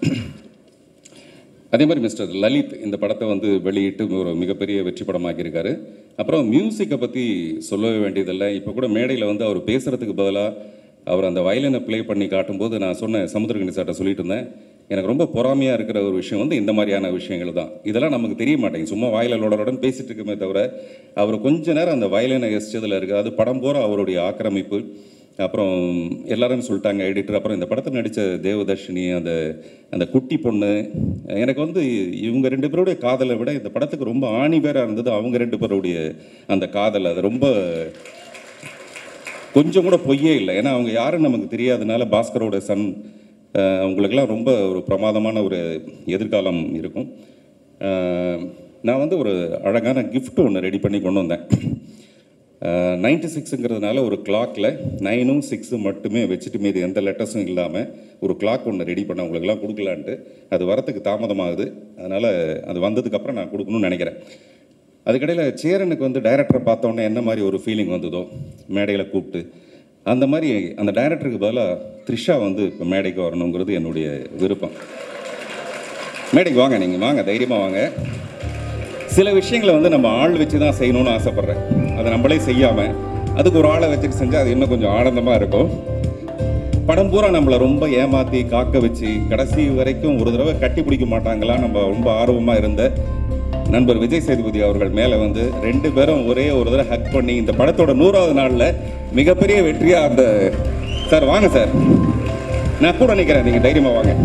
அதே மாதிரி மிஸ்டர் லலித் இந்த படத்தை வந்து வெளியிட்டு ஒரு மிகப்பெரிய வெற்றி படமாக்கியிருக்காரு அப்புறம் மியூசிக்கை பற்றி சொல்லவே வேண்டியதில்லை இப்போ கூட மேடையில் வந்து அவர் பேசுகிறதுக்கு பதிலாக அவர் அந்த வயலினை ப்ளே பண்ணி காட்டும்போது நான் சொன்னேன் சமுத்திரகணி சார்ட்ட சொல்லிட்டு இருந்தேன் எனக்கு ரொம்ப பொறாமையாக இருக்கிற ஒரு விஷயம் வந்து இந்த மாதிரியான விஷயங்கள் தான் இதெல்லாம் நமக்கு தெரிய மாட்டேங்குது சும்மா வாயிலோடருடன் பேசிட்டு இருக்குமே தவிர அவர் கொஞ்ச நேரம் அந்த வயலினை எசிச்சதில் இருக்குது அது படம் போகிற அவருடைய ஆக்கிரமிப்பு அப்புறம் எல்லாரும் சொல்லிட்டாங்க எடிட்டர் அப்புறம் இந்த படத்தில் நடித்த தேவதர்ஷினி அந்த அந்த குட்டி பொண்ணு எனக்கு வந்து இவங்க ரெண்டு பேருடைய காதலை விட இந்த படத்துக்கு ரொம்ப ஆணி பேராக இருந்தது அவங்க ரெண்டு பேருடைய அந்த காதல் அது ரொம்ப கொஞ்சம் கூட பொய்யே இல்லை ஏன்னா அவங்க யாருன்னு நமக்கு தெரியாதனால பாஸ்கரோட சன் அஹ், அவங்களுக்கெல்லாம் ரொம்ப ஒரு பிரமாதமான ஒரு எதிர்காலம் இருக்கும் அஹ், நான் வந்து ஒரு அழகான gift ஒன்று ரெடி பண்ணி கொண்டு வந்தேன் நைன்டி சிக்ஸுங்கிறதுனால ஒரு கிளாக்கில் நைனும் சிக்ஸும் மட்டுமே வச்சுட்டு மீது எந்த லெட்டர்ஸும் இல்லாமல் ஒரு கிளாக் ஒன்று ரெடி பண்ண உங்களுக்கெல்லாம் கொடுக்கலான்ட்டு அது வரத்துக்கு தாமதமாகுது அதனால் அது வந்ததுக்கப்புறம் நான் கொடுக்கணும்னு நினைக்கிறேன் அதுக்கடையில் சேரனுக்கு வந்து டைரக்டரை பார்த்தோன்னே என்ன மாதிரி ஒரு ஃபீலிங் வந்ததோ மேடையில் கூப்பிட்டு அந்த மாதிரி அந்த டைரக்டருக்கு பதிலாக த்ரிஷா வந்து இப்போ மேடைக்கு வரணுங்கிறது என்னுடைய விருப்பம் மேடைக்கு வாங்க நீங்கள் வாங்க தைரியமாக வாங்க சில விஷயங்களை வந்து நம்ம ஆள் வச்சு தான் செய்யணும்னு ஆசைப்பட்றேன் அதை நம்மளே செய்யாமல் அதுக்கு ஒரு ஆளை வச்சுட்டு செஞ்சால் அது இன்னும் கொஞ்சம் ஆனந்தமாக இருக்கும் படம் பூரா நம்மளை ரொம்ப ஏமாற்றி காக்க வச்சு கடைசி வரைக்கும் ஒரு தடவை கட்டி பிடிக்க மாட்டாங்களா நம்ம ரொம்ப ஆர்வமாக இருந்த நண்பர் விஜய் சேதுபதி அவர்கள் மேலே வந்து ரெண்டு பேரும் ஒரே ஒரு தடவை ஹக் பண்ணி இந்த படத்தோட நூறாவது நாளில் மிகப்பெரிய வெற்றியாக அந்த சார் வாங்க சார் நான் கூட நிற்கிறேன் நீங்கள் தைரியமாக வாங்க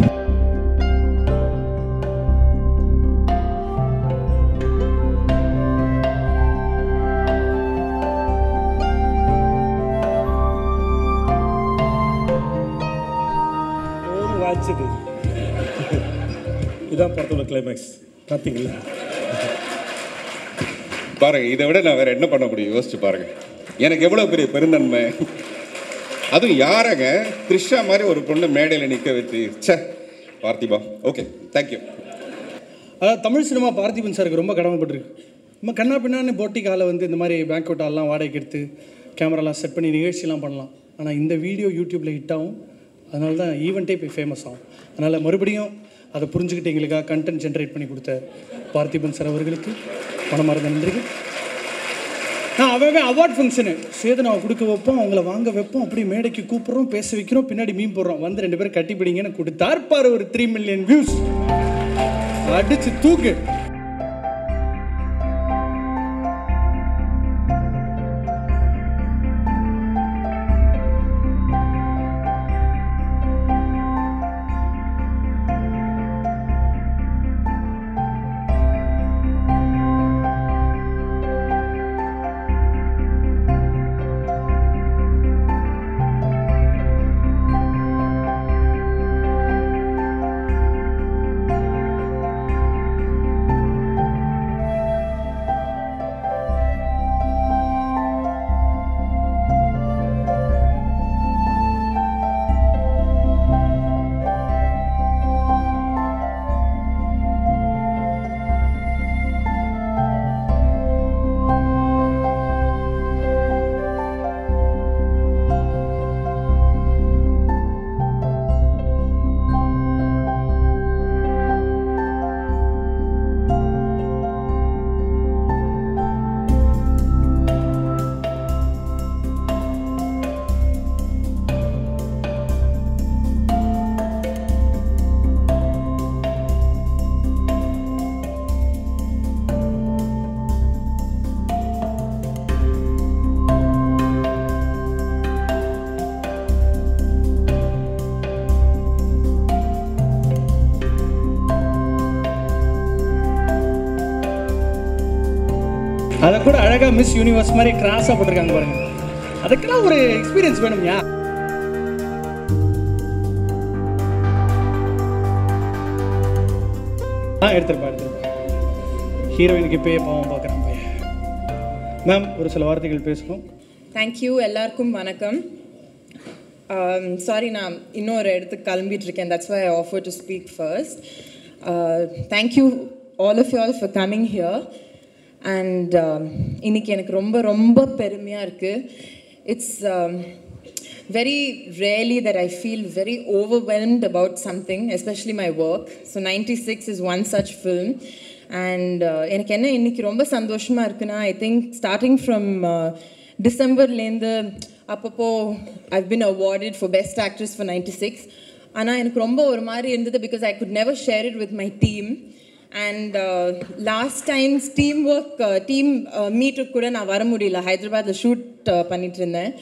ஓன்னு வாய்ச்சது இதான் படத்தோட கிளைமேக்ஸ் பார்த்தீங்களா பாருங்க இதை விட நான் வேற என்ன பண்ண முடியும் யோசிச்சு பாருங்க எனக்கு எவ்வளவு பெரிய பெருந்தன்மை அதுவும் யாரங்க த்ரிஷா மாதிரி ஒரு பொண்ணு மேடையில் நிற்க வச்சு ச்சே பார்த்திபா ஓகே தேங்க்யூ அதாவது தமிழ் சினிமா பார்த்திபன் சாருக்கு ரொம்ப கடமைப்பட்டிருக்கு நம்ம கண்ணா பின்னான்னு போட்டி காலை வந்து இந்த மாதிரி பேங்க்அவுட் ஆல்லாம் வாடகைக்கு எடுத்து கேமராலாம் செட் பண்ணி நிகழ்ச்சிலாம் பண்ணலாம் ஆனால் இந்த வீடியோ யூடியூப்பில் ஹிட் ஆகும் அதனால தான் ஈவெண்ட்டே போய் ஃபேமஸ் ஆகும் அதனால் மறுபடியும் அதை புரிஞ்சுக்கிட்டு எங்களுக்காக கண்டென்ட் ஜென்ரேட் பண்ணி கொடுத்த பார்த்திபன் சார் அவர்களுக்கு மனமார்ந்த நன்றிகள் நான் அவன் அவார்ட் ஃபங்க்ஷனு சேதனாவை கொடுக்க வைப்போம் அவங்கள வாங்க வைப்போம் அப்படியே மேடைக்கு கூப்பிட்றோம் பேச வைக்கிறோம் பின்னாடி மீன் போடுறோம் வந்து ரெண்டு பேரும் கட்டி பிடிங்கன்னு கொடுத்தார் பாரு ஒரு த்ரீ மில்லியன் வியூஸ் அடிச்சு தூக்கு அதை கூட அழகாக மிஸ் யூனிவர்ஸ் மாதிரி கிராஸாக போட்டிருக்காங்க பாருங்க அதுக்கெல்லாம் ஒரு எக்ஸ்பீரியன்ஸ் வேணும்யா ஆ எடுத்துருப்பா எடுத்துருப்பா ஹீரோயினுக்கு இப்பயே பாவம் பார்க்குறான் பையன் மேம் ஒரு சில வார்த்தைகள் பேசணும் தேங்க்யூ எல்லாருக்கும் வணக்கம் சாரி நான் இன்னொரு இடத்துக்கு கிளம்பிட்டு இருக்கேன் that's why I offer to speak first thank you all of you all for coming here and இன்னைக்கு எனக்கு ரொம்ப ரொம்ப பெருமையாக இருக்குது it's very rarely that I feel very overwhelmed about something, especially my work. So 96 is one such film. And uh, எனக்கு என்ன இன்னைக்கு ரொம்ப சந்தோஷமாக இருக்குன்னா ஐ திங்க் ஸ்டார்டிங் ஃப்ரம் டிசம்பர்லேருந்து அப்பப்போ I've been awarded for best actress for ninety six ஆனால் எனக்கு ரொம்ப ஒரு மாதிரி இருந்தது because I could never share it with my team and last times team work team மீட்டுக்கு கூட நான் வர முடியல ஹைதராபாத்தில் ஷூட் பண்ணிட்டு இருந்தேன்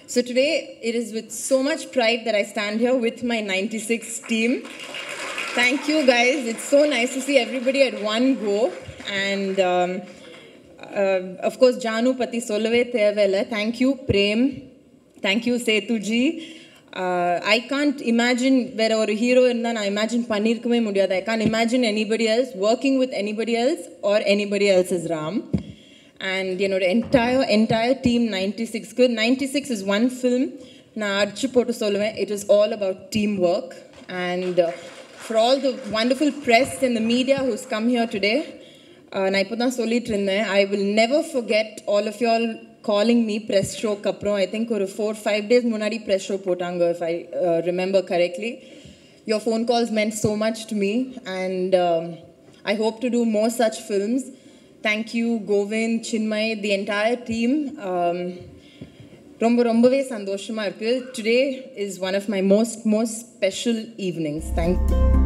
So today, it is with so much pride that I stand here with my 96 team. Thank you, guys. It's so nice to see everybody at one go. And um, uh, of course, Janu Pati Solave Thevela. Thank you, Prem. Thank you, Setuji. Uh, I can't imagine வேற ஒரு hero இருந்தால் நான் imagine பண்ணியிருக்கவே முடியாது ஐ can't imagine anybody else working with anybody else or anybody else as Ram. And என்னோட entire entire team 96க்கு 96 is one film நான் அடிச்சு போட்டு சொல்லுவேன் it is all about teamwork and uh, for all the wonderful press and the media who's come here today uh, நான் இப்போ தான் சொல்லிட்டு இருந்தேன் I will never forget all of y'all calling me press ஷோக்கு அப்புறம் ஐ திங்க் ஒரு four five days முன்னாடி press show போட்டாங்க if I uh, remember correctly your phone calls meant so much to me and um, I hope to do more such films thank you Govind Chinmay the entire team um, ரொம்ப ரொம்பவே சந்தோஷமா இருக்கு today is one of my most most special evenings thank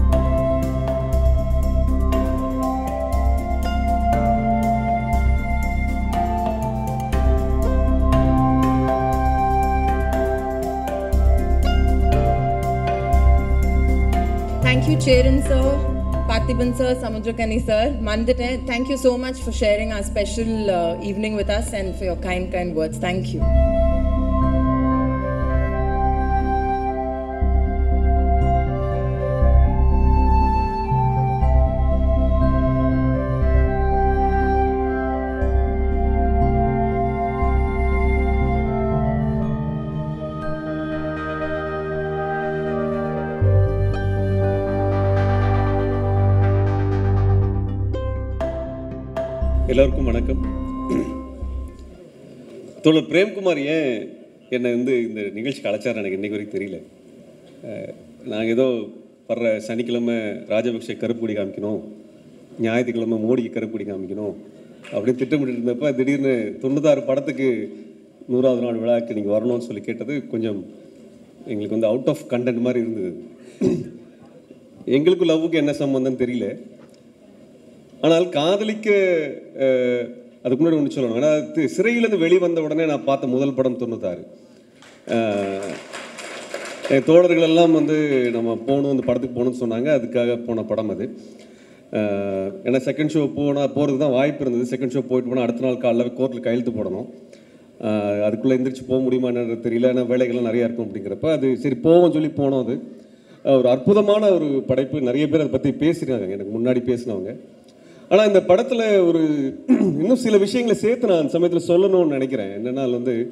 Thank you, Cheran sir, Parthiban sir, Samudrakani sir, Mandite. Thank you so much for sharing our special uh, evening with us and for your kind, kind words. Thank you. எல்லோருக்கும் வணக்கம் தோழர் பிரேம்குமார் ஏன் என்னை வந்து இந்த நிகழ்ச்சிக்கு அழைச்சார் எனக்கு இன்னைக்கு வரைக்கும் தெரியல நாங்கள் ஏதோ வர்ற சனிக்கிழமை ராஜபக்ஷ கருப்புடி காமிக்கணும் ஞாயிற்றுக்கிழமை மோடிக்கு கருப்புடி காமிக்கணும் அப்படின்னு திட்டமிட்டு இருந்தப்ப திடீர்னு தொண்ணூத்தாறு படத்துக்கு நூறாவது நாள் விழாக்கு நீங்கள் வரணும்னு சொல்லி கேட்டது கொஞ்சம் எங்களுக்கு வந்து அவுட் ஆஃப் கண்டென்ட் மாதிரி இருந்தது எங்களுக்கும் லவ்வுக்கு என்ன சம்மந்தம் தெரியல ஆனால் காதலிக்க அஹ், அதுக்கு முன்னாடி ஒன்று சொல்லணும் ஏன்னா தி- சிறையிலேருந்து வெளிவந்த உடனே நான் பார்த்த முதல் படம் தொண்ணூத்தாறு அஹ், என் தோழர்கள் எல்லாம் வந்து நம்ம போகணும் இந்த படத்துக்கு போகணும்னு சொன்னாங்க அதுக்காக போன படம் அது அஹ், ஏன்னா செகண்ட் ஷோ போனால் போகிறது தான் வாய்ப்பு இருந்தது செகண்ட் ஷோ போயிட்டு போனால் அடுத்த நாள் காலைல கோர்ட்டில் கையெழுத்து போடணும் அஹ், அதுக்குள்ளே எந்திரிச்சு போக முடியுமா என்னன்னு தெரியல ஏன்னா வேலைகள்லாம் நிறையா இருக்கும் அப்படிங்கிறப்ப அது சரி போவோம் சொல்லி போனோம் அது அஹ், ஒரு அற்புதமான ஒரு படைப்பு நிறைய பேர் அதை பற்றி பேசியிருக்காங்க எனக்கு முன்னாடி பேசினவங்க ஆனால் இந்த படத்தில் ஒரு இன்னும் சில விஷயங்களை சேர்த்து நான் அந்த சமயத்தில் சொல்லணும்னு நினைக்கிறேன் என்னென்னா அது வந்து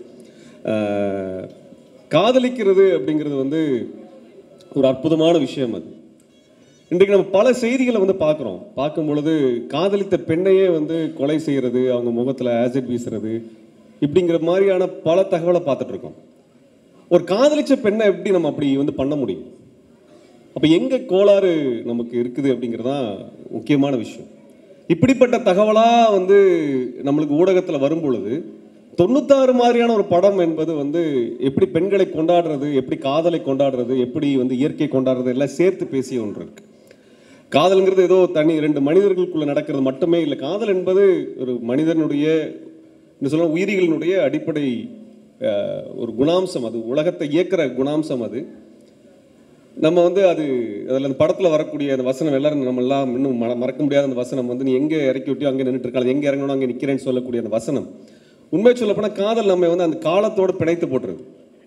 ஆஹ், காதலிக்கிறது அப்படிங்கிறது வந்து ஒரு அற்புதமான விஷயம் அது இன்றைக்கு நம்ம பல செய்திகளை வந்து பார்க்குறோம் பார்க்கும் பொழுது காதலித்த பெண்ணையே வந்து கொலை செய்கிறது அவங்க முகத்தில் ஆசிட் வீசுறது இப்படிங்கிற மாதிரியான பல தகவலை பார்த்துட்டு இருக்கோம் ஒரு காதலிச்ச பெண்ணை எப்படி நம்ம அப்படி வந்து பண்ண முடியும் அப்போ எங்கே கோளாறு நமக்கு இருக்குது அப்படிங்கிறதான் முக்கியமான விஷயம் இப்படிப்பட்ட தகவலாக வந்து நம்மளுக்கு ஊடகத்தில் வரும் பொழுது தொண்ணூத்தாறு மாதிரியான ஒரு படம் என்பது வந்து எப்படி பெண்களை கொண்டாடுறது எப்படி காதலை கொண்டாடுறது எப்படி வந்து இயற்கை கொண்டாடுறது எல்லாம் சேர்த்து பேசிய ஒன்று இருக்கு காதல்ங்கிறது ஏதோ தனி ரெண்டு மனிதர்களுக்குள்ள நடக்கிறது மட்டுமே இல்லை காதல் என்பது ஒரு மனிதனுடைய என்ன சொல்ல உயிரிகளினுடைய அடிப்படை அஹ், ஒரு குணாம்சம் அது உலகத்தை இயக்குற குணாம்சம் அது நம்ம வந்து அது அதில் அந்த படத்தில் வரக்கூடிய அந்த வசனம் எல்லாரும் நம்ம எல்லாம் இன்னும் மற மறக்க முடியாத அந்த வசனம் வந்து நீ எங்கே இறக்கி விட்டியோ அங்கே நின்றுட்டு இருக்காது எங்கே இறங்கணும் அங்கே நிற்கிறேன்னு சொல்லக்கூடிய அந்த வசனம் உண்மை சொல்லப்போனால் காதல் நம்ம வந்து அந்த காலத்தோடு பிணைத்து போட்டுருது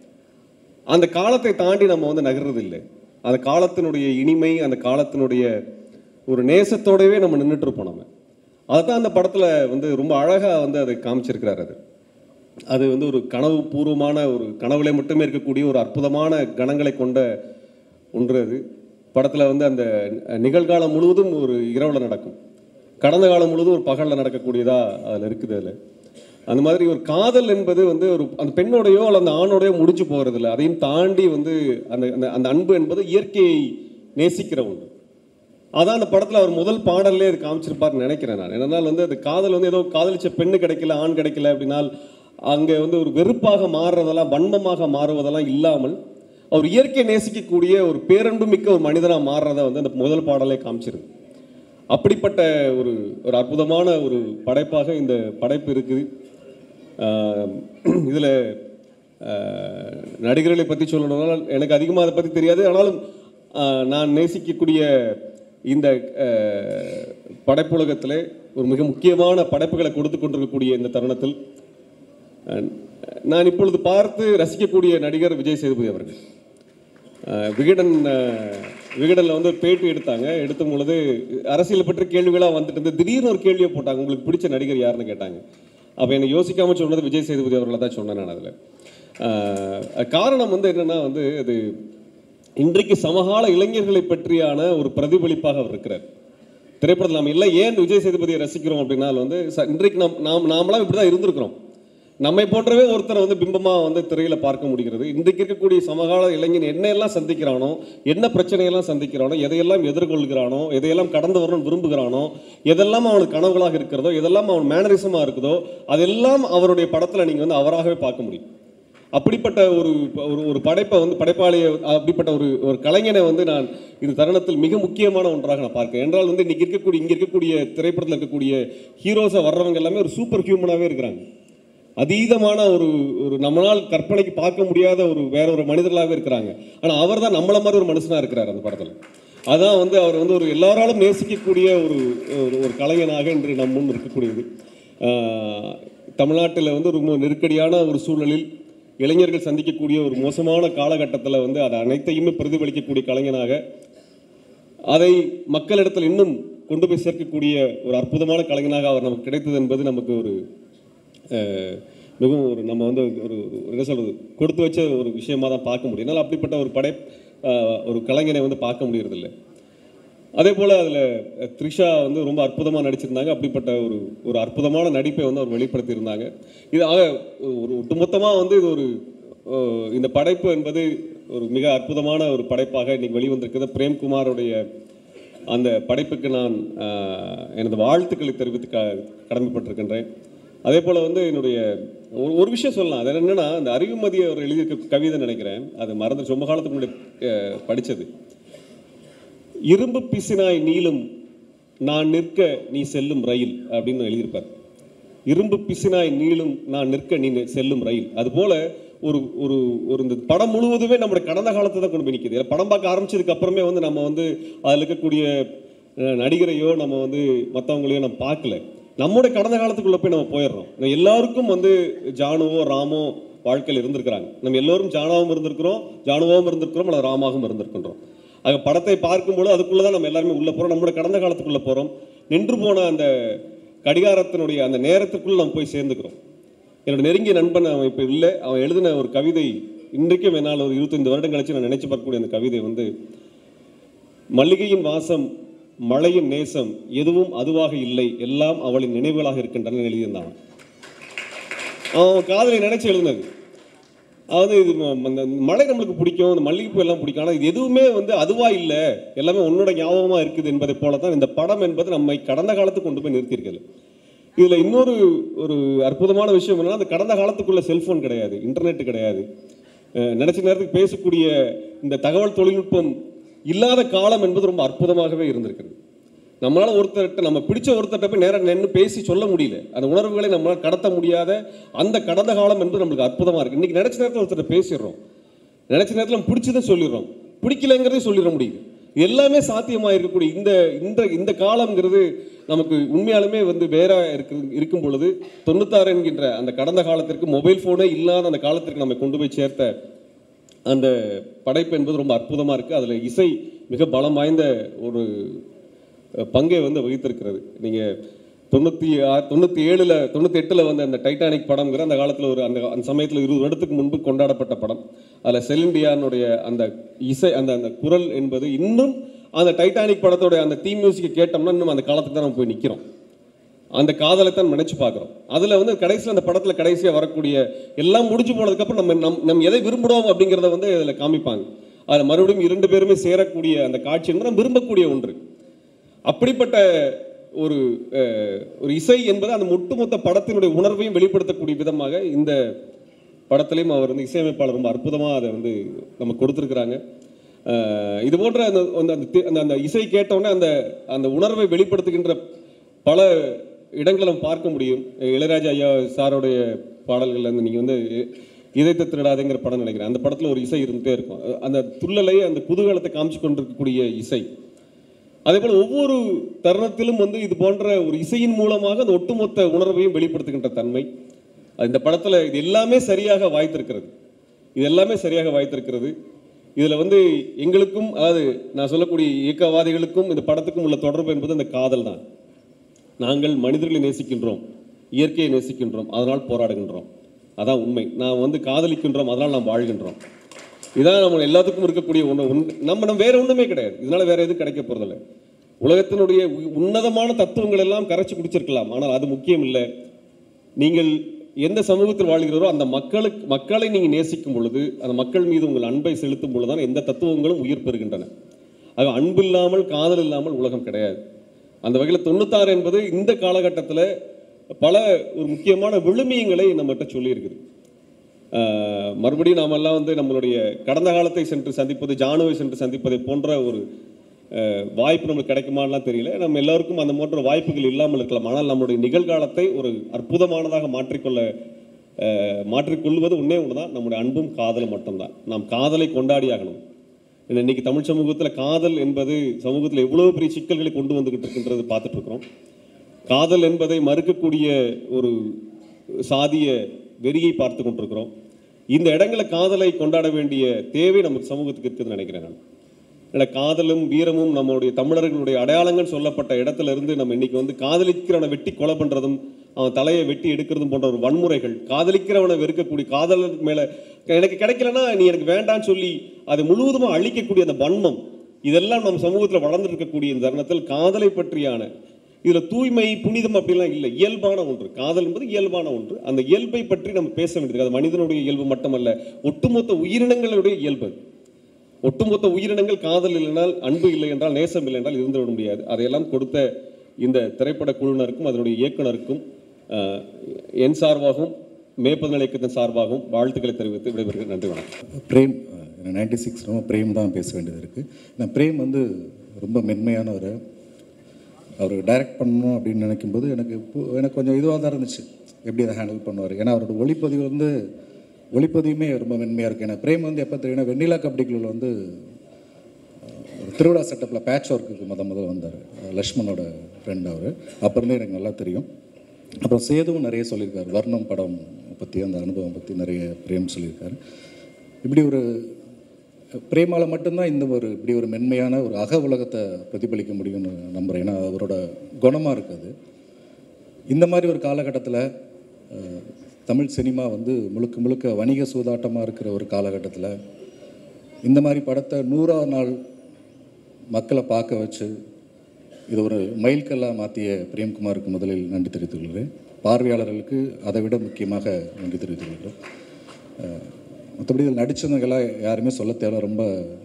அந்த காலத்தை தாண்டி நம்ம வந்து நகர்றது இல்லை அந்த காலத்தினுடைய இனிமை அந்த காலத்தினுடைய ஒரு நேசத்தோடவே நம்ம நின்றுட்டு இருப்போம் நம்ம அதைத்தான் அந்த படத்தில் வந்து ரொம்ப அழகாக வந்து அதை காமிச்சிருக்கிறார் அது அது வந்து ஒரு கனவு பூர்வமான ஒரு கனவுல மட்டுமே இருக்கக்கூடிய ஒரு அற்புதமான கணங்களை கொண்ட ஒன்று அது படத்தில் வந்து அந்த நிகழ்காலம் முழுவதும் ஒரு இரவில் நடக்கும் கடந்த காலம் முழுவதும் ஒரு பகலில் நடக்கக்கூடியதாக அதில் இருக்குது அதில் அந்த மாதிரி ஒரு காதல் என்பது வந்து ஒரு அந்த பெண்ணோடையோ அல்லது அந்த ஆணோடையோ முடிஞ்சு போகிறது இல்லை அதையும் தாண்டி வந்து அந்த அந்த அந்த அன்பு என்பது இயற்கையை நேசிக்கிற ஒன்று அதான் அந்த படத்தில் அவர் முதல் பாடல்லே அது காமிச்சிருப்பார்னு நினைக்கிறேன் நான் என்னன்னால் வந்து அது காதல் வந்து ஏதோ காதலிச்ச பெண்ணு கிடைக்கல ஆண் கிடைக்கல அப்படின்னால் அங்கே வந்து ஒரு வெறுப்பாக மாறுறதெல்லாம் வன்மமாக மாறுவதெல்லாம் இல்லாமல் அவர் இயற்கை நேசிக்கக்கூடிய ஒரு பேரன்பு மிக்க ஒரு மனிதனாக மாறுறத வந்து அந்த முதல் பாடலே காமிச்சிருது அப்படிப்பட்ட ஒரு ஒரு அற்புதமான ஒரு படைப்பாக இந்த படைப்பு இருக்குது இதில் அஹ், நடிகர்களை பற்றி சொல்லணும்னா எனக்கு அதிகமாக அதை பற்றி தெரியாது ஆனாலும் அஹ், நான் நேசிக்கக்கூடிய இந்த அஹ், படைப்புலகத்திலே ஒரு மிக முக்கியமான படைப்புகளை கொடுத்து கொண்டிருக்கக்கூடிய இந்த தருணத்தில் அஹ், நான் இப்பொழுது பார்த்து ரசிக்கக்கூடிய நடிகர் விஜய் சேதுபதி அவர்கள் அஹ், விகடன் அஹ், விகடனில் வந்து ஒரு பேட்டி எடுத்தாங்க எடுத்த பொழுது அரசியல் பற்றி கேள்விகளாக வந்துட்டு இருந்து திடீர்னு ஒரு கேள்வியை போட்டாங்க உங்களுக்கு பிடிச்ச நடிகர் யாருன்னு கேட்டாங்க அப்போ என்னை யோசிக்காமல் சொன்னது விஜய் சேதுபதி அவர்களை தான் சொன்னேன் நான் அதில் காரணம் வந்து என்னென்னா வந்து அது இன்றைக்கு சமகால இளைஞர்களை பற்றியான ஒரு பிரதிபலிப்பாக அவர் இருக்கிறார் திரைப்படத்தில் நாம் எல்லாம் ஏன் விஜய் சேதுபதியை ரசிக்கிறோம் அப்படின்னா வந்து ச- இன்றைக்கு நாம் நாம் நாமெல்லாம் இப்படி தான் இருந்திருக்கிறோம் நம்மை போன்றவே ஒருத்தரை வந்து பிம்பமாக வந்து திரையில பார்க்க முடிகிறது இன்றைக்கு இருக்கக்கூடிய சமகால இளைஞன் என்ன எல்லாம் சந்திக்கிறானோ என்ன பிரச்சனையெல்லாம் சந்திக்கிறானோ எதையெல்லாம் எதிர்கொள்கிறானோ எதையெல்லாம் கடந்து வரணும்னு விரும்புகிறானோ எதெல்லாம் அவனுக்கு கனவுகளாக இருக்கிறதோ எதெல்லாம் அவன் மேனரிசமாக இருக்குதோ அதெல்லாம் அவருடைய படத்தில் நீங்கள் வந்து அவராகவே பார்க்க முடியும் அப்படிப்பட்ட ஒரு ஒரு ஒரு படைப்பை வந்து படைப்பாளியை அப்படிப்பட்ட ஒரு ஒரு கலைஞனை வந்து நான் இந்த தருணத்தில் மிக முக்கியமான ஒன்றாக நான் பார்க்கிறேன் என்றால் வந்து இன்னைக்கு இருக்கக்கூடிய இங்கே இருக்கக்கூடிய திரைப்படத்தில் இருக்கக்கூடிய ஹீரோஸாக வர்றவங்க எல்லாமே ஒரு சூப்பர் ஹியூமனாகவே இருக்கிறாங்க அதீதமான ஒரு ஒரு நம்மளால் கற்பனைக்கு பார்க்க முடியாத ஒரு வேற ஒரு மனிதர்களாகவே இருக்கிறாங்க ஆனால் அவர் தான் நம்மள மாதிரி ஒரு மனுஷனாக இருக்கிறார் அந்த படத்தில் அதான் வந்து அவர் வந்து ஒரு எல்லாராலும் நேசிக்கக்கூடிய ஒரு ஒரு- ஒரு கலைஞனாக இன்று நம் முன் இருக்கக்கூடியது ஆஹ், தமிழ்நாட்டில் வந்து ரொம்ப நெருக்கடியான ஒரு சூழலில் இளைஞர்கள் சந்திக்கக்கூடிய ஒரு மோசமான காலகட்டத்தில் வந்து அதை அனைத்தையுமே பிரதிபலிக்கக்கூடிய கலைஞனாக அதை மக்களிடத்தில் இன்னும் கொண்டு போய் சேர்க்கக்கூடிய ஒரு அற்புதமான கலைஞனாக அவர் நமக்கு கிடைத்தது என்பது நமக்கு ஒரு அஹ், மிகவும் ஒரு நம்ம வந்து ஒரு ஒரு என்ன சொல்றது கொடுத்து வச்ச ஒரு விஷயமா தான் பார்க்க முடியும் என்னால் அப்படிப்பட்ட ஒரு படை அஹ், ஒரு கலைஞனை வந்து பார்க்க முடியறதில்ல அதே போல் அதில் த்ரிஷா வந்து ரொம்ப அற்புதமாக நடிச்சிருந்தாங்க அப்படிப்பட்ட ஒரு ஒரு அற்புதமான நடிப்பை வந்து அவர் வெளிப்படுத்தியிருந்தாங்க இது ஆக ஒரு ஒட்டுமொத்தமாக வந்து இது ஒரு அஹ், இந்த படைப்பு என்பது ஒரு மிக அற்புதமான ஒரு படைப்பாக இன்னைக்கு வெளிவந்திருக்கிறது பிரேம்குமாருடைய அந்த படைப்புக்கு நான் அஹ், எனது வாழ்த்துக்களை தெரிவித்து க கடமைப்பட்டிருக்கின்றேன் அதே போல் வந்து என்னுடைய ஒரு ஒரு விஷயம் சொல்லலாம் அது என்னென்னா அந்த அறிவுமதி அவர் எழுதியிருக்க கவிதை நினைக்கிறேன் அது மறந்து ரொம்ப காலத்துக்கு முன்னாடி அஹ், படிச்சது இரும்பு பிசினாய் நீளும் நான் நிற்க நீ செல்லும் ரயில் அப்படின்னு எழுதியிருப்பார் இரும்பு பிசினாய் நீளும் நான் நிற்க நீ செல்லும் ரயில் அதுபோல ஒரு ஒரு ஒரு இந்த படம் முழுவதுமே நம்முடைய கடந்த காலத்தை தான் கொண்டு போய் நிற்கிது ஏன்னா படம் பார்க்க ஆரம்பிச்சதுக்கு அப்புறமே வந்து நம்ம வந்து அதில் இருக்கக்கூடிய அஹ், நடிகரையோ நம்ம வந்து மற்றவங்களையோ நம்ம பார்க்கல நம்முடைய கடந்த காலத்துக்குள்ளே போய் நம்ம போயிடுறோம் நம்ம எல்லாருக்கும் வந்து ஜானுவோ ராமோ வாழ்க்கையில் இருந்திருக்கிறாங்க நம்ம எல்லோரும் ஜானாவும் இருந்திருக்கிறோம் ஜானுவாவும் இருந்திருக்கிறோம் அல்லது ராமாவும் இருந்திருக்கின்றோம் ஆக படத்தை பார்க்கும்போது அதுக்குள்ளே தான் நம்ம எல்லாருமே உள்ளே போகிறோம் நம்மளுடைய கடந்த காலத்துக்குள்ளே போகிறோம் நின்று போன அந்த கடிகாரத்தினுடைய அந்த நேரத்துக்குள்ள நம்ம போய் சேர்ந்துக்கிறோம் என்னோட நெருங்கிய நண்பன் அவன் இப்போ இல்லை அவன் எழுதின ஒரு கவிதை இன்றைக்கும் என்னால் ஒரு இருபத்தைந்து வருடம் கழிச்சு நான் நினைச்சு பார்க்கக்கூடிய அந்த கவிதை வந்து மல்லிகையின் வாசம் மழையின் நேசம் எதுவும் அதுவாக இல்லை எல்லாம் அவளின் நினைவுகளாக இருக்கின்றன எழுதியிருந்தான் அவன். அவன் காதலை நினைச்சு எழுதினது அதாவது இது ம- அந்த மழை நம்மளுக்கு பிடிக்கும் இந்த மல்லிகைப்பூ எல்லாம் பிடிக்கும் ஆனால் இது எதுவுமே வந்து அதுவா இல்லை எல்லாமே உன்னோட ஞாபகமா இருக்குது என்பதை போல தான் இந்த படம் என்பது நம்மை கடந்த காலத்துக்கு கொண்டு போய் நிறுத்தியிருக்கிறது இதுல இன்னொரு ஒரு அற்புதமான விஷயம் என்னன்னா அந்த கடந்த காலத்துக்குள்ள செல்போன் கிடையாது இன்டர்நெட் கிடையாது அஹ் நினைச்ச நேரத்துக்கு பேசக்கூடிய இந்த தகவல் தொழில்நுட்பம் இல்லாத காலம் என்பது ரொம்ப அற்புதமாகவே இருந்திருக்கிறது நம்மளால ஒருத்தர்கிட்ட நம்ம பிடிச்ச ஒருத்தர்கிட்ட போய் நேரம் நின்று பேசி சொல்ல முடியல அந்த உணர்வுகளை நம்மளால் கடத்த முடியாத அந்த கடந்த காலம் என்பது நம்மளுக்கு அற்புதமா இருக்கு இன்னைக்கு நினைச்ச நேரத்தில் ஒருத்தர்கிட்ட பேசிடுறோம் நினைச்ச நேரத்தில் நம்ம பிடிச்சதை சொல்லிடுறோம் பிடிக்கலைங்கிறதே சொல்லிட முடியுது இது எல்லாமே சாத்தியமாக இருக்கக்கூடிய இந்த இந்த இந்த காலம்ங்கிறது நமக்கு உண்மையாலுமே வந்து வேற இருக்கு இருக்கும் பொழுது தொண்ணூத்தாறு என்கின்ற அந்த கடந்த காலத்திற்கு மொபைல் ஃபோனே இல்லாத அந்த காலத்திற்கு நம்ம கொண்டு போய் சேர்த்த அந்த படைப்பு என்பது ரொம்ப அற்புதமாக இருக்குது அதில் இசை மிக பலம் வாய்ந்த ஒரு அஹ், பங்கை வந்து வகித்திருக்கிறது நீங்கள் தொண்ணூற்றி ஆறு தொண்ணூற்றி ஏழில் தொண்ணூற்றி எட்டில் வந்த அந்த டைட்டானிக் படம்ங்கிற அந்த காலத்தில் ஒரு அந்த அந்த சமயத்தில் இருபது வருடத்துக்கு முன்பு கொண்டாடப்பட்ட படம் அதில் செலிண்டியானுடைய அந்த இசை அந்த அந்த குரல் என்பது இன்னும் அந்த டைட்டானிக் படத்தோட அந்த தீம் மியூசிக்கை கேட்டோம்னா இன்னும் அந்த காலத்துக்கு தான் நம்ம போய் நிற்கிறோம் அந்த காதலை தான் நினைச்சு பார்க்குறோம் அதில் வந்து கடைசியில் அந்த படத்தில் கடைசியாக வரக்கூடிய எல்லாம் முடிஞ்சு போனதுக்கப்புறம் நம்ம நம் நம்ம எதை விரும்புகிறோம் அப்படிங்கிறத வந்து அதில் காமிப்பாங்க அதில் மறுபடியும் இரண்டு பேருமே சேரக்கூடிய அந்த காட்சி என்பது நம்ம விரும்பக்கூடிய ஒன்று அப்படிப்பட்ட ஒரு அஹ், ஒரு இசை என்பது அந்த ஒட்டுமொத்த படத்தினுடைய உணர்வையும் வெளிப்படுத்தக்கூடிய விதமாக இந்த படத்திலையும் அவர் வந்து இசையமைப்பாளர் ரொம்ப அற்புதமாக அதை வந்து நம்ம கொடுத்துருக்குறாங்க அஹ், இது போன்ற அந்த அந்த- அந்த தி- அந்த அந்த இசை கேட்டோன்னே அந்த அந்த உணர்வை வெளிப்படுத்துகின்ற பல இடங்களை நம்ம பார்க்க முடியும் இளையராஜா ஐயா சாரோடைய பாடல்கள்ல இருந்து நீங்கள் வந்து இதயத்தை திருடாதேங்கிற படம் நினைக்கிறேன் அந்த படத்தில் ஒரு இசை இருந்துகிட்டே இருக்கும் அஹ் அந்த துள்ளலை அந்த குதூகலத்தை காமிச்சு கொண்டிருக்கக்கூடிய இசை அதே போல் ஒவ்வொரு தருணத்திலும் வந்து இது போன்ற ஒரு இசையின் மூலமாக அந்த ஒட்டுமொத்த உணர்வையும் வெளிப்படுத்துகின்ற தன்மை அது இந்த படத்தில் இது எல்லாமே சரியாக வாய்த்திருக்கிறது இது எல்லாமே சரியாக வாய்த்திருக்கிறது இதில் வந்து எங்களுக்கும் அதாவது நான் சொல்லக்கூடிய இயக்கவாதிகளுக்கும் இந்த படத்துக்கும் உள்ள தொடர்பு என்பது அந்த காதல் தான் நாங்கள் மனிதர்களை நேசிக்கின்றோம் இயற்கையை நேசிக்கின்றோம் அதனால் போராடுகின்றோம் அதான் உண்மை நான் வந்து காதலிக்கின்றோம் அதனால் நாம் வாழ்கின்றோம் இதான் நம்ம எல்லாத்துக்கும் இருக்கக்கூடிய ஒன்று உண் நம்ம நம்ம வேற ஒன்றுமே கிடையாது இதனால வேற எதுவும் கிடைக்க போறதில்லை உலகத்தினுடைய உ- உன்னதமான தத்துவங்கள் எல்லாம் கரைச்சி குடிச்சிருக்கலாம் ஆனால் அது முக்கியம் இல்லை நீங்கள் எந்த சமூகத்தில் வாழ்கிறீரோ அந்த மக்களுக்கு மக்களை நீங்கள் நேசிக்கும் பொழுது அந்த மக்கள் மீது உங்கள் அன்பை செலுத்தும் பொழுது தான் எந்த தத்துவங்களும் உயிர் பெறுகின்றன ஆக அன்பு இல்லாமல் காதல் இல்லாமல் உலகம் கிடையாது அந்த வகையில் தொண்ணூத்தாறு என்பது இந்த காலகட்டத்தில் பல ஒரு முக்கியமான விழுமியங்களை நம்மகிட்ட சொல்லியிருக்குது ஆஹ் மறுபடியும் நாமெல்லாம் வந்து நம்மளுடைய கடந்த காலத்தை சென்று சந்திப்பது ஜானுவை சென்று சந்திப்பதை போன்ற ஒரு ஆஹ் வாய்ப்பு நமக்கு கிடைக்குமான்லாம் தெரியல நம்ம எல்லாருக்கும் அந்த போன்ற வாய்ப்புகள் இல்லாமல் இருக்கலாம் ஆனால் நம்மளுடைய நிகழ்காலத்தை ஒரு அற்புதமானதாக மாற்றிக்கொள்ள ஆஹ் மாற்றிக்கொள்வது உன்னே ஒன்று தான் நம்முடைய அன்பும் காதலும் மட்டும்தான் நாம் காதலை கொண்டாடி ஆகணும் ஏன்னா இன்னைக்கு தமிழ் சமூகத்தில் காதல் என்பது சமூகத்தில் எவ்வளவு பெரிய சிக்கல்களை கொண்டு வந்துகிட்டு இருக்கின்றது பார்த்துட்டு இருக்கிறோம் காதல் என்பதை மறுக்கக்கூடிய ஒரு சாதிய வெறியை பார்த்து கொண்டிருக்கிறோம் இந்த இடங்களை காதலை கொண்டாட வேண்டிய தேவை நமக்கு சமூகத்துக்கு இருக்குதுன்னு நினைக்கிறேன் நான் ஏன்னா காதலும் வீரமும் நம்மளுடைய தமிழர்களுடைய அடையாளங்கள் சொல்லப்பட்ட இடத்துல இருந்து நம்ம இன்னைக்கு வந்து காதலிக்கிறவனை வெட்டி கொலை பண்றதும் அவன் தலையை வெட்டி எடுக்கிறதும் போன்ற ஒரு வன்முறைகள் காதலிக்கிறவனை வெறுக்கக்கூடிய காதல் மேல எனக்கு கிடைக்கலன்னா நீ எனக்கு வேண்டாம்னு சொல்லி அதை முழுவதுமா அழிக்கக்கூடிய அந்த வன்மம் இதெல்லாம் நம்ம சமூகத்தில் வளர்ந்துட்டு இருக்கக்கூடிய இந்த தருணத்தில் காதலை பற்றியான இதுல தூய்மை புனிதம் அப்படிலாம் இல்லை இயல்பான ஒன்று காதல் என்பது இயல்பான ஒன்று அந்த இயல்பை பற்றி நம்ம பேச வேண்டியது அது மனிதனுடைய இயல்பு மட்டுமல்ல ஒட்டுமொத்த உயிரினங்களுடைய இயல்பு அது. ஒட்டுமொத்த உயிரினங்கள் காதல் இல்லைனால் அன்பு இல்லை என்றால் நேசம் இல்லை என்றால் இருந்துவிட முடியாது அதையெல்லாம் கொடுத்த இந்த திரைப்பட குழுவினருக்கும் அதனுடைய இயக்குனருக்கும் ஆஹ், என் சார்பாகவும் மேற்பதன இயக்கத்தின் சார்பாகவும் வாழ்த்துக்களை தெரிவித்து விடைபெறுகிறேன் நன்றி வணக்கம் பிரேம் நைன்டி சிக்ஸ் ரொம்ப பிரேம் தான் பேச வேண்டியது இருக்குது நான் பிரேம் வந்து ரொம்ப மென்மையானவர் அவர் டைரக்ட் பண்ணணும் அப்படின்னு நினைக்கும்போது எனக்கு இப்போ- எனக்கு கொஞ்சம் இதுவாக தான் இருந்துச்சு எப்படி அதை ஹேண்டில் பண்ணுவார் ஏன்னா அவரோட ஒளிப்பதிவு வந்து ஒளிப்பதிவுமே ரொம்ப மென்மையாக இருக்குது ஏன்னா பிரேம் வந்து எப்போ தெரியும்னா வெண்ணிலா கபடி குழுவில் வந்து ஒரு திருவிழா செட்டப்பில் பேட்ச் ஒர்க்குக்கு முத முதல்ல வந்தார் லக்ஷ்மணோட ஃப்ரெண்ட் அவர் அப்போ இருந்தே எனக்கு நல்லா தெரியும் அப்புறம் சேதுவும் நிறைய சொல்லியிருக்காரு வர்ணம் படம் பற்றி அந்த அனுபவம் பற்றி நிறைய பிரேம் சொல்லியிருக்காரு இப்படி ஒரு பிரேமால மட்டும்தான் இந்த ஒரு இப்படி ஒரு மென்மையான ஒரு அக உலகத்தை பிரதிபலிக்க முடியும்னு நம்புகிறேன் ஏன்னா அவரோட குணமாக இருக்குது இந்த மாதிரி ஒரு காலகட்டத்தில் அஹ், தமிழ் சினிமா வந்து முழுக்க முழுக்க வணிக சூதாட்டமாக இருக்கிற ஒரு காலகட்டத்தில் இந்த மாதிரி படத்தை நூறாவது நாள் மக்களை பார்க்க வச்சு இது ஒரு மைல்கல்லாக மாற்றிய பிரேம்குமாருக்கு முதலில் நன்றி தெரிவித்துக் கொள்கிறேன் பார்வையாளர்களுக்கு அதை விட முக்கியமாக நன்றி தெரிவித்துக் கொள்கிறேன் அஹ், மற்றபடி இதில் நடித்தவங்கெல்லாம் யாருமே சொல்ல தேவை ரொம்ப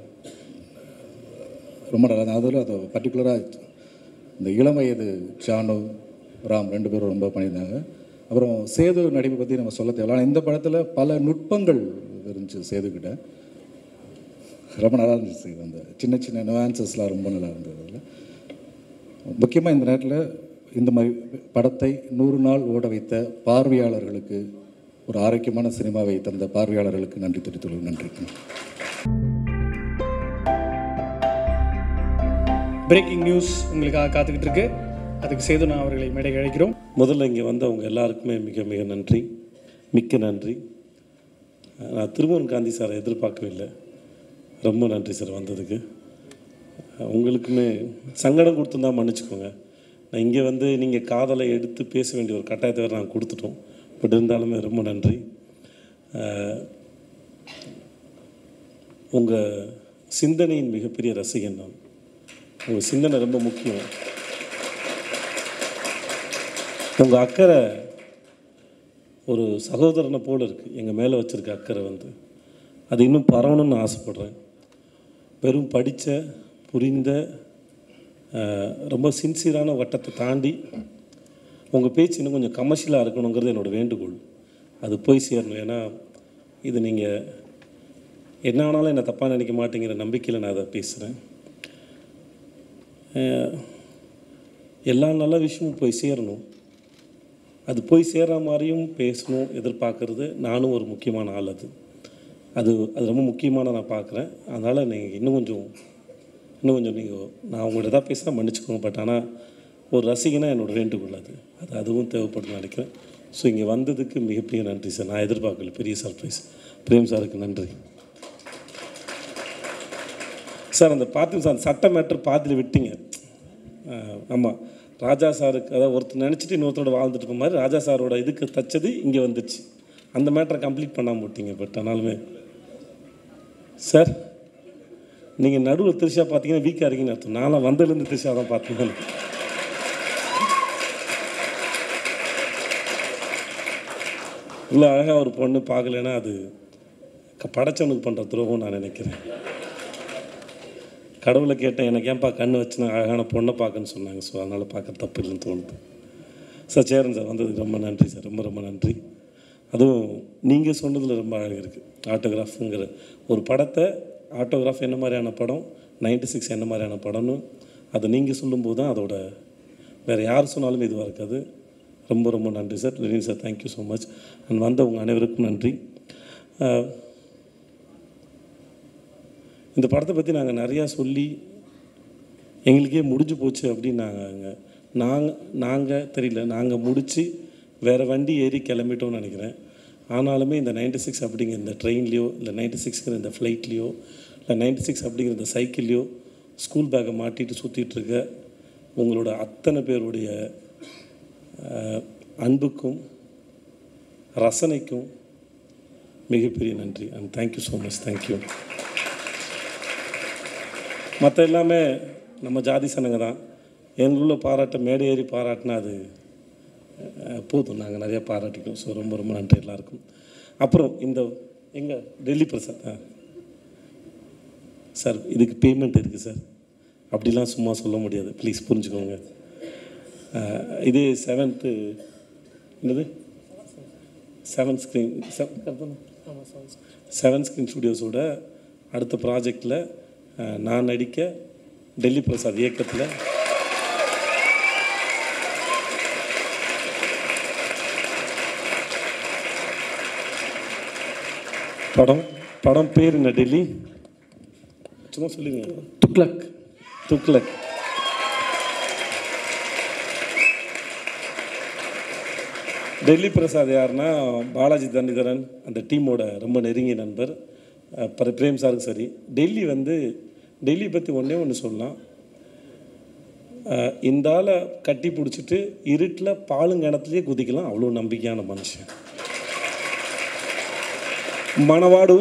ரொம்ப நல்லா அதில் அது பர்டிகுலராக இந்த இளம் வயது ஜானு ராம் ரெண்டு பேரும் ரொம்ப பண்ணியிருந்தாங்க அப்புறம் சேது நடிப்பை பற்றி நம்ம சொல்ல தேவை ஆனால் இந்த படத்தில் பல நுட்பங்கள் இருந்துச்சு சேதுக்கிட்ட ரொம்ப நல்லா இருந்துச்சு அந்த சின்ன சின்ன நுவான்சஸ்லாம் ரொம்ப நல்லா இருந்தது அதில் முக்கியமாக இந்த நேரத்தில் இந்த மாதிரி படத்தை நூறு நாள் ஓட வைத்த பார்வையாளர்களுக்கு ஒரு ஆரோக்கியமான சினிமாவை தந்த பார்வையாளர்களுக்கு நன்றி தெரிவித்துள்ளேன் நன்றி பிரேக்கிங் நியூஸ் உங்களுக்காக காத்துக்கிட்டு இருக்கு அதுக்கு சேது நான் அவர்களை மேடை அழைக்கிறோம் முதல்ல இங்கே வந்தவங்க எல்லாருக்குமே மிக மிக நன்றி மிக்க நன்றி நான் திருமோகன் காந்தி சாரை எதிர்பார்க்கவே இல்லை ரொம்ப நன்றி சார் வந்ததுக்கு உங்களுக்குமே சங்கடம் கொடுத்துருந்தா மன்னிச்சுக்கோங்க நான் இங்கே வந்து நீங்கள் காதலை எடுத்து பேச வேண்டிய ஒரு கட்டாயத்தை வேறு நாங்கள் கொடுத்துட்டோம் பட் இருந்தாலுமே ரொம்ப நன்றி உங்கள் சிந்தனையின் மிகப்பெரிய ரசிகன் நான் உங்கள் சிந்தனை ரொம்ப முக்கியம் உங்கள் அக்கறை ஒரு சகோதரனை போல் இருக்குது எங்கள் மேலே வச்சுருக்க அக்கறை வந்து அது இன்னும் பரவணும்னு ஆசைப்பட்றேன் வெறும் படித்த புரிந்த அஹ், ரொம்ப சின்சியரான வட்டத்தை தாண்டி உங்கள் பேச்சு இன்னும் கொஞ்சம் கமர்ஷியலாக இருக்கணுங்கிறது என்னோடய வேண்டுகோள் அது போய் சேரணும் ஏன்னா இது நீங்கள் என்ன ஆனாலும் என்னை தப்பாக நினைக்க மாட்டேங்கிற நம்பிக்கையில் நான் அதை பேசுகிறேன் எல்லா நல்ல விஷயமும் போய் சேரணும் அது போய் சேர்ற மாதிரியும் பேசணும் எதிர்பார்க்கறது நானும் ஒரு முக்கியமான ஆள் அது அது அது ரொம்ப முக்கியமான நான் பார்க்குறேன் அதனால் நீங்கள் இன்னும் கொஞ்சம் இன்னும் கொஞ்சம் நீங்கள் நான் உங்கள்கிட்ட தான் பேசுகிறேன் மன்னிச்சுக்கோங்க பட் ஆனால் ஒரு ரசிகனா என்னோட வேண்டுகோள் அது அது அதுவும் தேவைப்படும் நினைக்கிறேன் ஸோ இங்கே வந்ததுக்கு மிகப்பெரிய நன்றி சார் நான் எதிர்பார்க்கல பெரிய சர்ப்ரைஸ் பிரேம் சாருக்கு நன்றி சார் அந்த பார்த்து சார் அந்த சட்ட மேட்டர் பாதியில் விட்டீங்க ஆமாம் ராஜா சாருக்கு அதாவது ஒருத்தர் நினச்சிட்டு இன்னொருத்தரோட வாழ்ந்துட்டு இருக்க மாதிரி ராஜா சாரோட இதுக்கு தச்சது இங்கே வந்துடுச்சு அந்த மேட்டரை கம்ப்ளீட் பண்ணாமல் விட்டீங்க பட் ஆனாலுமே சார் நீங்கள் நடுவில் திருஷா பார்த்தீங்கன்னா வீக்காக இருக்கீங்கன்னு அர்த்தம் நான்லாம் வந்ததுலேருந்து திருஷா தான் பார்த்தீங்க இவ்வளோ அழகாக ஒரு பொண்ணு பார்க்கலன்னா அது க- படைச்சவனுக்கு பண்ணுற துரோகம் நான் நினைக்கிறேன் கடவுளை கேட்டேன் எனக்கு ஏன்பா கண்ணு வச்சுனா அழகான பொண்ணை பார்க்கன்னு சொன்னாங்க ஸோ அதனால் பார்க்க தப்பு இல்லைன்னு தோணுது சார் சேரன் சார் வந்ததுக்கு ரொம்ப நன்றி சார் ரொம்ப ரொம்ப நன்றி அதுவும் நீங்கள் சொன்னதில் ரொம்ப அழகு இருக்குது ஆட்டோகிராஃபுங்கிற ஒரு படத்தை ஆட்டோகிராஃப் என்ன மாதிரியான படம் 96 சிக்ஸ் என்ன மாதிரியான படம்னு அதை நீங்கள் சொல்லும்போது தான் அதோட வேறு யார் சொன்னாலும் இதுவாக இருக்காது ரொம்ப ரொம்ப நன்றி sir Lenin sir thank you so much and வந்த உங்கள் அனைவருக்கும் நன்றி அஹ், இந்த படத்தை பற்றி நாங்கள் நிறையா சொல்லி எங்களுக்கே முடிஞ்சு போச்சு அப்படின்னு நாங்கள் நாங்கள் நாங்கள் தெரியல நாங்கள் முடித்து வேறு வண்டி ஏறி கிளம்பிட்டோம்னு நினைக்கிறேன் ஆனாலுமே இந்த 96 சிக்ஸ் அப்படிங்கிற இந்த ட்ரெயின்லேயோ இல்லை 96 சிக்ஸ்ங்கிற இந்த ஃப்ளைட்லேயோ இல்லை 96 சிக்ஸ் அப்படிங்கிற இந்த சைக்கிள்லையோ ஸ்கூல் பேக்கை மாட்டிட்டு சுற்றிட்டு இருக்க உங்களோட அத்தனை பேருடைய அஹ், அன்புக்கும் ரசனைக்கும் மிகப்பெரிய நன்றி and thank you so much thank you மற்ற எல்லாமே நம்ம ஜாதி சனங்க தான் எங்களுள்ள பாராட்ட மேடை ஏறி பாராட்டினா அது அஹ், போதும் நாங்கள் நிறைய பாராட்டிக்கோம் ஸோ ரொம்ப ரொம்ப நன்றி எல்லாருக்கும் அப்புறம் இந்த எங்க டெல்லி பிரசாத் ஆ சார் இதுக்கு பேமெண்ட் இருக்குது சார் அப்படிலாம் சும்மா சொல்ல முடியாது ப்ளீஸ் புரிஞ்சுக்கோங்க அஹ், இதே செவன்த்து என்னது செவன் ஸ்க்ரீன் செவன் ஸ்க்ரீன் ஸ்டுடியோஸோட அடுத்த ப்ராஜெக்டில் நான் நடிக்க டெல்லி பிரசாத் இயக்கத்தில் படம் படம் பேர் என்ன டெல்லி சும்மா சொல்லிடுங்க துக்ளக் துக்ளக் டெல்லி பிரசாத் யாருன்னா பாலாஜி தண்டிதரன் அந்த டீமோட ரொம்ப நெருங்கிய நண்பர் அஹ் பிர- பிரேம் சாருக்கு சரி டெல்லி வந்து டெல்லி பற்றி ஒன்றே ஒன்று சொல்லலாம் அஹ் இந்த ஆளை கட்டி பிடிச்சிட்டு இருட்டில் பாலுங்கிணத்துலேயே குதிக்கலாம் அவ்வளோ நம்பிக்கையான மனுஷன் மணவாடும்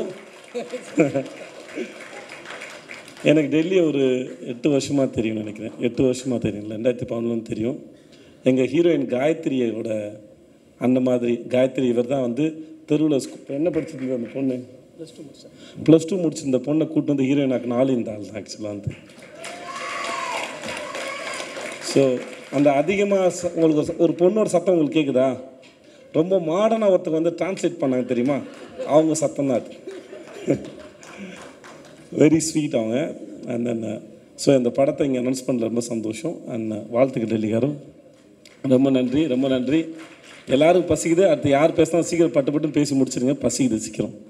எனக்கு டெல்லி ஒரு எட்டு வருஷமாக தெரியும் நினைக்கிறேன் எட்டு வருஷமாக தெரியும் ரெண்டாயிரத்தி பதினொன்று தெரியும் எங்கள் ஹீரோயின் காயத்ரியோட அந்த மாதிரி காயத்ரி இவர் தான் வந்து தெருவில் ஸ்கூ என்ன படிச்சிருந்தது அந்த பொண்ணு ப்ளஸ் டூ முடிச்சிருந்த பொண்ணை கூட்டு வந்து ஹீரோயின் ஆக்கின ஆள் இந்த ஆள் தான் ஆக்சுவலாக வந்து ஸோ அந்த அதிகமாக உங்களுக்கு ஒரு ச- ஒரு பொண்ணோட சத்தம் உங்களுக்கு கேட்குதா ரொம்ப மாடர்னாக ஒருத்தர் வந்து டிரான்ஸ்லேட் பண்ணாங்க தெரியுமா அவங்க சத்தம் தான் அது வெரி ஸ்வீட் அவங்க அண்ட் தென் ஸோ இந்த படத்தை இங்கே அனௌன்ஸ் பண்ணல ரொம்ப சந்தோஷம் அண்ட் வாழ்த்துக்கள் டெல்லிகாரும் ரொம்ப நன்றி ரொம்ப நன்றி எல்லாருக்கும் பசிக்குது அடுத்து யார் பேசினா சீக்கிரம் பட்டு பட்டுன்னு பேசி முடிச்சிருங்க பசிக்குது சீக்கிரம்